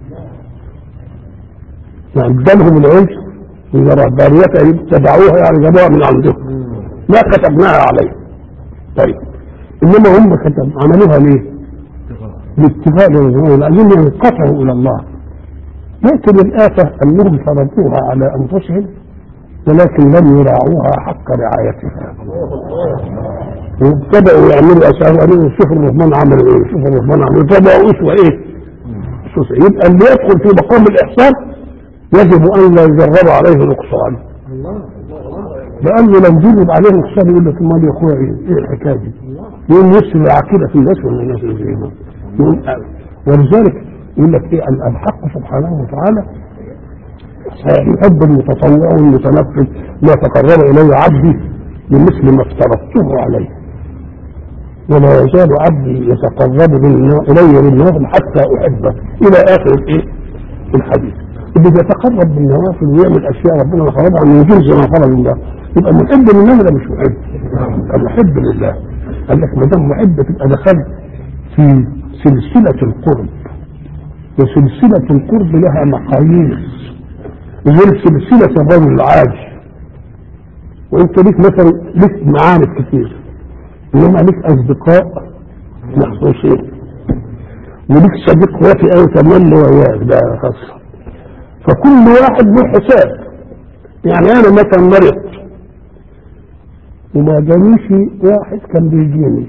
يعني ادالهم العز من رهبانيتها اتبعوها يعني جابوها من عندهم ما كتبناها عليه طيب انما هم كتب عملوها ليه؟ لاتفاق رضوان الله عايزين ينقطعوا الى الله لكن الآفة أنهم فرضوها على أنفسهم ولكن لم يراعوها حق رعايتها وابتدأوا يعملوا أسئلة قالوا شوفوا الرحمن عملوا إيه شوفوا الرحمن عملوا طبعوا أسوة إيه أسوة يبقى اللي يدخل في مقام الإحسان يجب أن لا يجرب عليه نقصان لأنه لو جرب عليه نقصان يقول لك امال يا أخويا إيه إيه الحكاية دي يقوم يسر عقيدة الناس ولا الناس اللي ولذلك يقول لك ايه الحق سبحانه وتعالى يحب المتطوع والمتنفذ ما تقرب الي عبدي بمثل ما افترضته عليه ولا يزال عبدي يتقرب الي بالنوافل حتى احبه الى اخر الايه الحديث اللي بيتقرب بالنوافل ويعمل اشياء ربنا فرضها من جنس ما فرض الله يبقى محب لله ولا مش محب؟ يبقى محب لله قال لك ما دام محب تبقى دخلت في سلسله القرب وسلسلة القرب لها مقاييس غير سلسلة الرجل العادي وانت ليك مثلا ليك معارف كتير انما ليك اصدقاء محسوسين وليك صديق وافي قوي تملي وياك ده خاصة فكل واحد له حساب يعني انا مثلا مرضت وما جانيش واحد كان بيجيني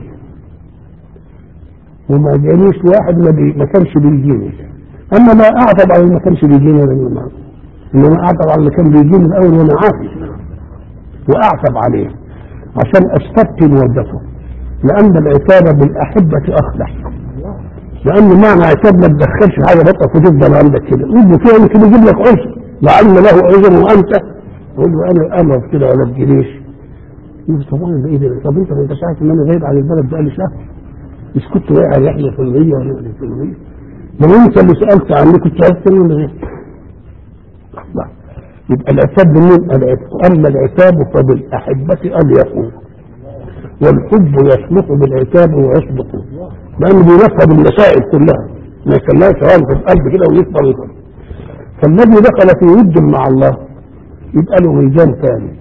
وما جانيش واحد ما, بي ما كانش بيجيني اما لا اعتب على اللي ما كانش بيجيني ولا اللي ما انما اعتب على اللي كان بيجيني الاول وانا عافي واعتب عليه عشان استبقي مودته لان العتاب بالاحبه اخلع لان معنى عتاب ما تدخلش حاجه بطك وتفضل عندك كده يجي فيها يمكن يجيب لك عذر لعل له عذر وانت تقول له انا امرض كده ولا تجيليش يقول طبعا ده ايه ده طب انت ما انتش عارف ان انا غايب عن البلد بقالي شهر مش كنت واقع رحله فلانيه ولا رحله فلانيه لو انت اللي سالت عني كنت عارف ولا ايه؟ يبقى العتاب لمين؟ العتاب اما العتاب فبالاحبه ان يكون والحب يصلح بالعتاب ويصدق لانه بينفذ المسائل كلها ما يخليهاش غالب في القلب كده ويكبر ويكبر فالذي دخل في ود مع الله يبقى له ميزان ثاني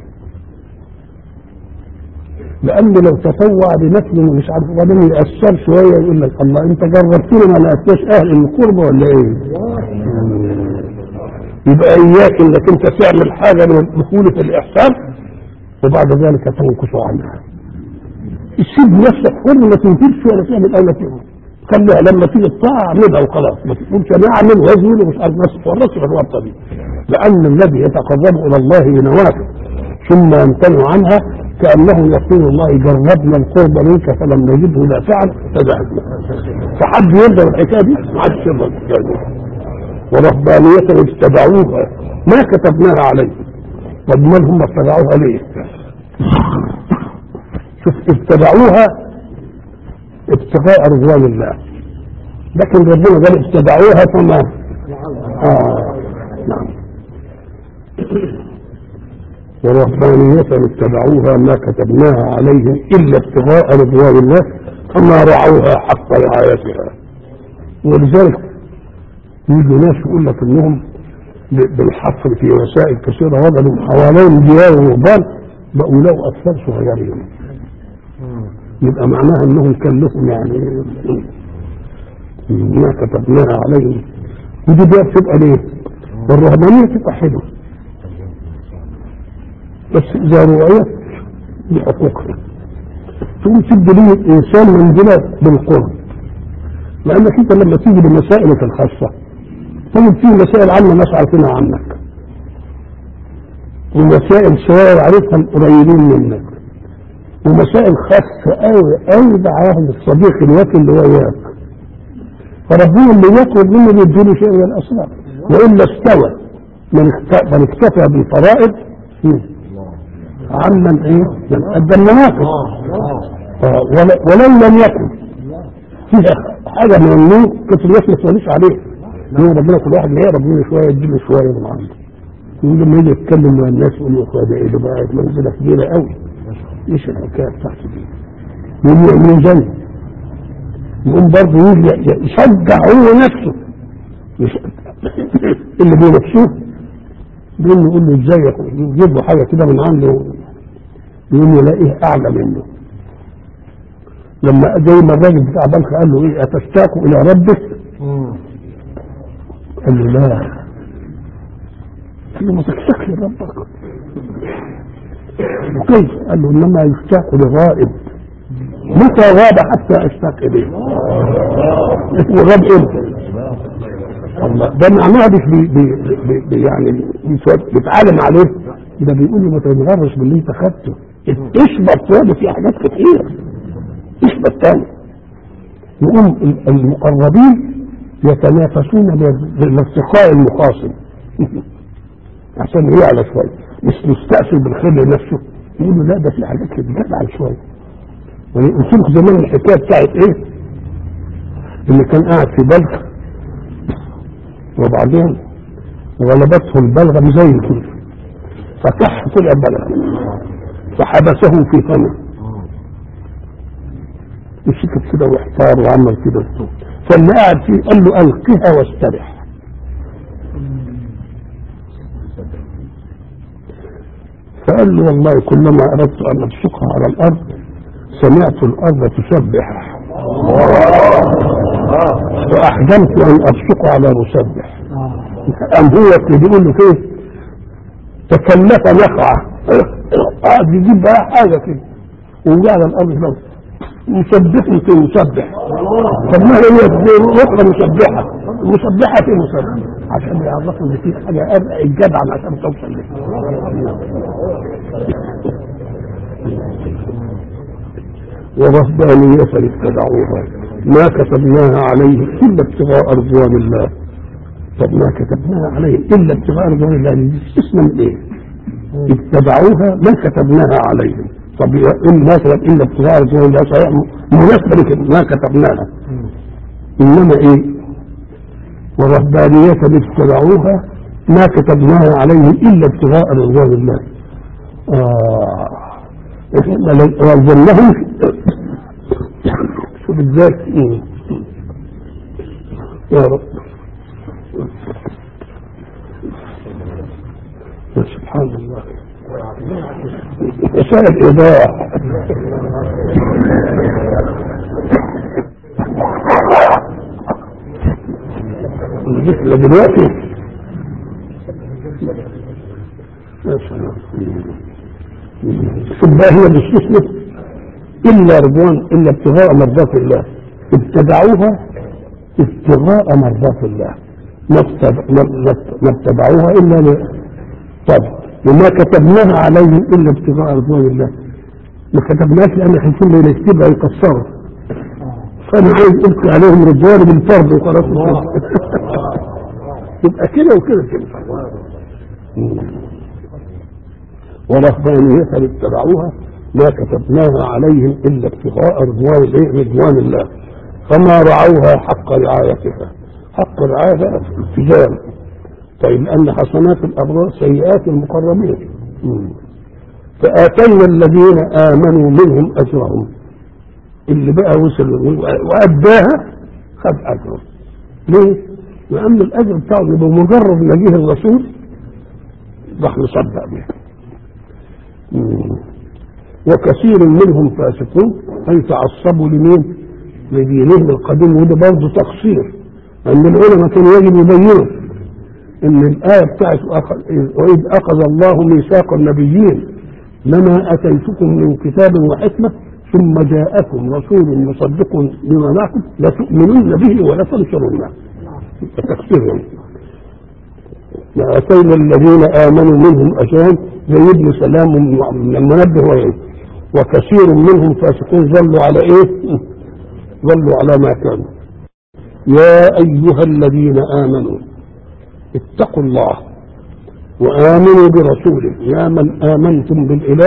لأن لو تطوع بنفل ومش عارف وبعدين يأثر شوية يقول لك الله أنت جربتني ما لقيتش أهل القرب ولا إيه؟ يبقى إياك إنك أنت تعمل حاجة من الدخول في الإحسان وبعد ذلك تنكس عنها. سيب نفسك حر ما تنكرش ولا تعمل أو لا تعمل. خليها لما تيجي الطاعة اعملها وخلاص ما تقولش أنا أعمل وأزمل ومش عارف نفسك تورطش في الورطة دي. لأن الذي يتقرب إلى الله بنوافل ثم يمتنع عنها كأنه يقول الله جربنا القرب منك فلم نجده نافعا فذهبنا فحد يرضى بالحكايه دي ما حدش يرضى بالحكايه دي ورهبانية اتبعوها ما كتبناها عليهم طب من هم اتبعوها ليه؟ شوف اتبعوها ابتغاء رضوان الله لكن ربنا قال اتبعوها فما آه نعم ورهبانية اتبعوها ما كتبناها عليهم إلا ابتغاء رضوان الله فما رعوها حق رعايتها ولذلك يجي ناس يقول لك انهم بالحفر في وسائل كثيره وجدوا حوالين ديار الرهبان بقوا له اطفال صغيرين يبقى معناها انهم كان لهم يعني ما كتبناها عليهم ودي بقى بتبقى ليه؟ والرهبانيه تبقى حلوه بس اذا رعيت بحقوقها تقوم تدي ليه الانسان منزله بالقرب لانك انت لما تيجي لمسائلك الخاصه تجد فيه مسائل عامه ناس عارفينها عنك ومسائل شويه عارفها قريبين منك ومسائل خاصه قوي قوي دعاهم الصديق الوكيل اللي هو وياك فربنا اللي ياكل منه بيديله شيء من الاسرار والا استوى من من اكتفى بالفرائض عمن ايه؟ من ادى المناقب ولو لم يكن فيها حاجه من النور كنت الوصل ماليش عليه هو ربنا كل واحد يا ربنا شويه يديله شويه من عنده يقول لما يجي يتكلم مع الناس يقول له ده ايه ده بقى منزله كبيره قوي ايش الحكايه بتاعته دي؟ يقول له يعملوا زي يقوم برضه يجي يشجع هو نفسه اللي بينافسوه بيقول له يقول له ازاي يجيب له حاجه كده من عنده يقول له لاقيه اعلى منه لما زي ما الراجل بتاع بنك قال له ايه اتشتاق الى ربك قال له لا قال له ما تشتاق لربك وكيف قال له انما يشتاق لغائب متى غاب حتى اشتاق اليه والرب امتى الله ده معناها مش بي بي بي يعني بيتعلم عليه ده بيقول له ما تنغرش باللي انت خدته اشبط تاني في حاجات كتير اشبط تاني يقوم المقربين يتنافسون بالارتقاء المخاصم عشان يعلى شويه مش مستأثر بالخير لنفسه يقول له لا ده في حاجات بتجدع شويه قلت لكم زمان الحكايه بتاعت ايه؟ اللي كان قاعد في بلخ وبعدين غلبته البلغه زي كده فكح طلع بلغ فحبسه في فمه مسكت كده واحتار وعمل كده فاللي قاعد فيه قال له القها واسترح فقال له والله كلما اردت ان ابصقها على الارض سمعت الارض تسبح فاحجمت ان ابصق على مسبح قام هو بيقول له كيف تكلف نخعه قاعد يجيب بقى حاجه كده وجعل الارض له مسبح في مسبح طب ما هي اخرى مسبحه مسبحه في مسبح عشان يعرفوا ان في حاجه ابقى الجدع عشان توصل لها ورهبانية ابتدعوها ما كتبناها عليهم إلا ابتغاء رضوان الله طب ما كتبناها عليهم إلا ابتغاء رضوان الله دي استثنى من إيه؟ اتبعوها ما كتبناها عليهم طب إن مثلا إلا ابتغاء رضوان الله صحيح مناسبة لكده ما كتبناها إنما إيه؟ ورهبانية ابتدعوها ما كتبناه عليه الا ابتغاء رضوان الله آه والجنهم شوف ازاي يا رب يا سبحان الله وسائل ايضاح مثل دلوقتي يا سلام شوف بقى هي بالسلسلة إلا رضوان إلا ابتغاء مرضات الله ابتدعوها ابتغاء مرضات الله ما ابتد- ما- ما ابتدعوها إلا ل... طب وما كتبناها عليهم إلا ابتغاء رضوان الله ما كتبناش لأن حيث اللي يكتبها يكسروا فأنا عايز ألقي عليهم رضوان بالفرض وخلاص يبقى كده وكده تنفع ورهبانية اتبعوها ما كتبناها عليهم إلا ابتغاء رضوان الإيه؟ رضوان الله فما رعوها حق رعايتها حق رعايتها التزام طيب لأن حسنات الأبرار سيئات المقربين مم. فآتينا الذين آمنوا منهم أجرهم اللي بقى وصل وأداها خد أجره ليه؟ لأن الأجر بتاعه يبقى مجرد ما جه الرسول راح نصدق به مم. وكثير منهم فاسقون أي تعصبوا لمين؟ لدينهم القديم وده برضه تقصير أن العلماء كانوا يجب يبينوا ان الايه بتاعت أخ- واذ اخذ الله ميثاق النبيين لما اتيتكم من كتاب وحكمه ثم جاءكم رسول مصدق لما معكم لتؤمنن به ولتنصرنه تكفيرهم واتينا الذين امنوا منهم اجرهم زي ابن سلام من المنبه وغيره وكثير منهم فاسقون ظلوا على ايه؟ ظلوا على ما كانوا يا ايها الذين امنوا اتقوا الله وآمنوا برسوله يا من آمنتم بالإله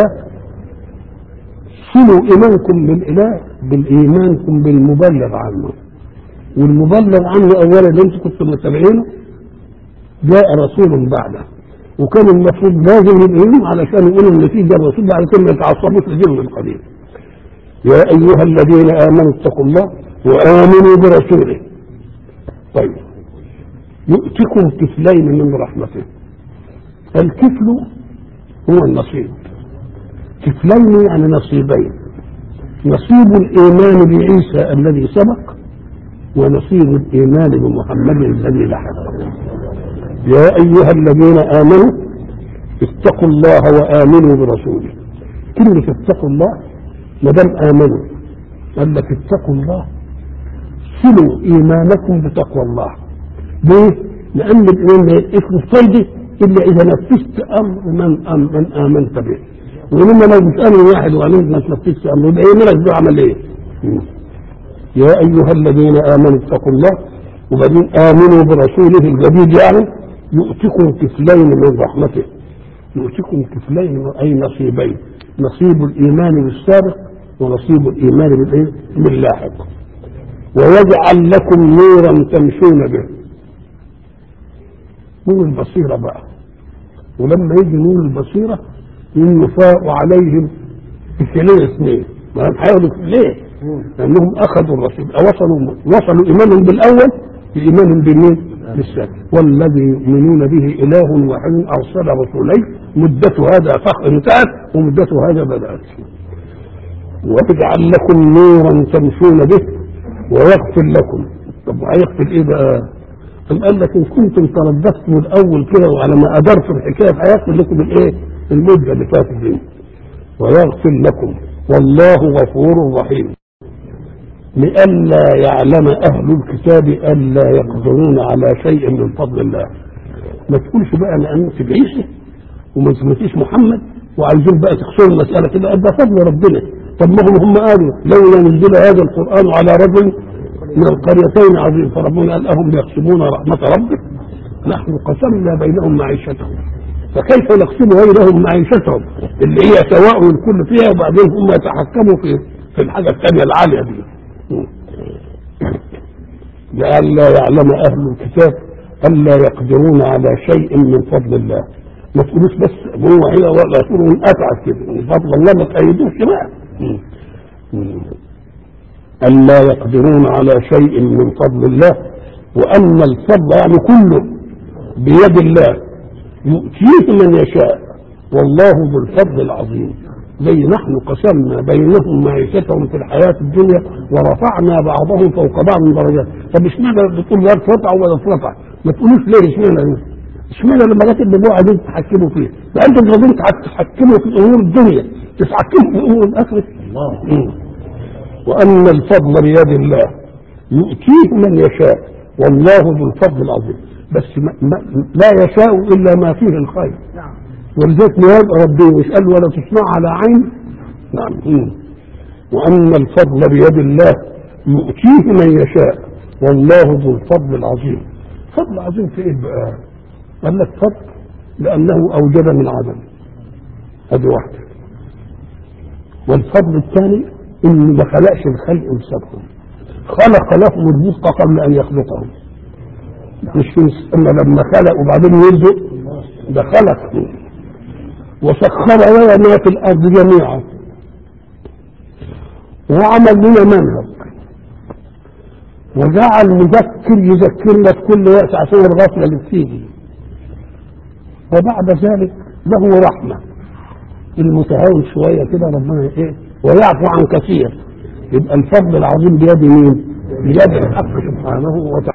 صلوا إيمانكم بالإله بالإيمانكم بالمبلغ عنه والمبلغ عنه أولا اللي أنتم كنتم متابعينه جاء رسول بعده وكان المفروض لازم يبقوا علشان يقولوا ان في جاء رسول بعد كده ما يتعصبوش لدين القديم يا ايها الذين امنوا اتقوا الله وامنوا برسوله طيب يؤتكم كفلين من رحمته الكفل هو النصيب كفلين يعني نصيبين نصيب الإيمان بعيسى الذي سبق ونصيب الإيمان بمحمد الذي لحق يا أيها الذين آمنوا اتقوا الله وآمنوا برسوله كلمة اتقوا الله ما دام آمنوا قال لك اتقوا الله صلوا إيمانكم بتقوى الله ليه؟ لأن الإيمان لا يكفي الفايدة إلا إذا نفذت أمر من أم من آمنت به ولما لو بتأمن واحد وعملت ما تنفذش أمره يبقى إيمانك ده عمل إيه؟ يا أيها الذين آمنوا اتقوا الله وبعدين آمنوا برسوله الجديد يعني يؤتكم كفلين من رحمته يؤتكم كفلين أي نصيبين نصيب الإيمان بالسابق ونصيب الإيمان بالإيه؟ باللاحق ويجعل لكم نورا تمشون به نور البصيرة بقى ولما يجي نور البصيرة ينفاء عليهم بكلين اثنين ما هم هياخدوا ليه؟ لأنهم أخذوا الرسول وصلوا وصلوا إيمانهم بالأول بإيمانهم بالمين؟ بالثاني والذي يؤمنون به إله واحد أرسل رسولين مدة هذا فخر انتهت ومدة هذا بدأت ويجعل لكم نورا تمشون به ويغفر لكم طب هيغفر ايه بقى؟ أم قال لك إن كنتم تربصتم الأول كده وعلى ما أدرتم الحكاية هيغفر لكم الإيه؟ المدة اللي فاتت دي ويغفر لكم والله غفور رحيم لئلا يعلم أهل الكتاب ألا يقدرون على شيء من فضل الله ما تقولش بقى أنا أمنت بعيسى وما تمتيش محمد وعايزين بقى تخسروا المسألة كده ده فضل ربنا طب ما هم هم قالوا لولا نزل هذا القرآن على رجل من القريتين عظيم فربنا قال أهم يقسمون رحمة ربك نحن قسمنا بينهم معيشتهم فكيف نقسم بينهم معيشتهم اللي هي سواء الكل فيها وبعدين هم يتحكموا في في الحاجة الثانية العالية دي لئلا يعلم أهل الكتاب الا يقدرون على شيء من فضل الله ما تقولوش بس هو هنا ولا تقولوا انقطعت كده من فضل الله ما تأيدوش بقى م. م. ألا يقدرون على شيء من فضل الله وأن الفضل يعني كله بيد الله يؤتيه من يشاء والله ذو الفضل العظيم زي نحن قسمنا بينهم معيشتهم في الحياة الدنيا ورفعنا بعضهم فوق بعض درجات طب اشمعنى بتقول لا اترفع ولا اترفع ما تقولوش ليه اشمعنى اشمعنى لما جت النبوة دي تتحكموا فيه ده انتم راضيين تتحكموا في امور الدنيا تتحكموا في امور الاخره الله وأن الفضل بيد الله يؤتيه من يشاء والله ذو الفضل العظيم بس ما ما لا يشاء إلا ما فيه الخير نعم ولذلك ما يبقى ربه يسأل ولا تسمع على عين نعم مم. وأن الفضل بيد الله يؤتيه من يشاء والله ذو الفضل العظيم فضل عظيم في ايه بقى قال لك فضل لأنه أوجد من عدم هذه واحدة والفضل الثاني انه ما خلقش الخلق بسببهم خلق لهم الرزق قبل ان يخلقهم مش في اما لما خلق وبعدين يرزق ده خلق وسخر لنا ما في الارض جميعا وعمل لنا منهج وجعل مذكر يذكرنا في كل وقت عشان الغفله اللي بتيجي وبعد ذلك له رحمه المتهاون شويه كده ربنا ايه ويعفو عن كثير يبقى الفضل العظيم بيد مين؟ بيد الحق سبحانه وتعالى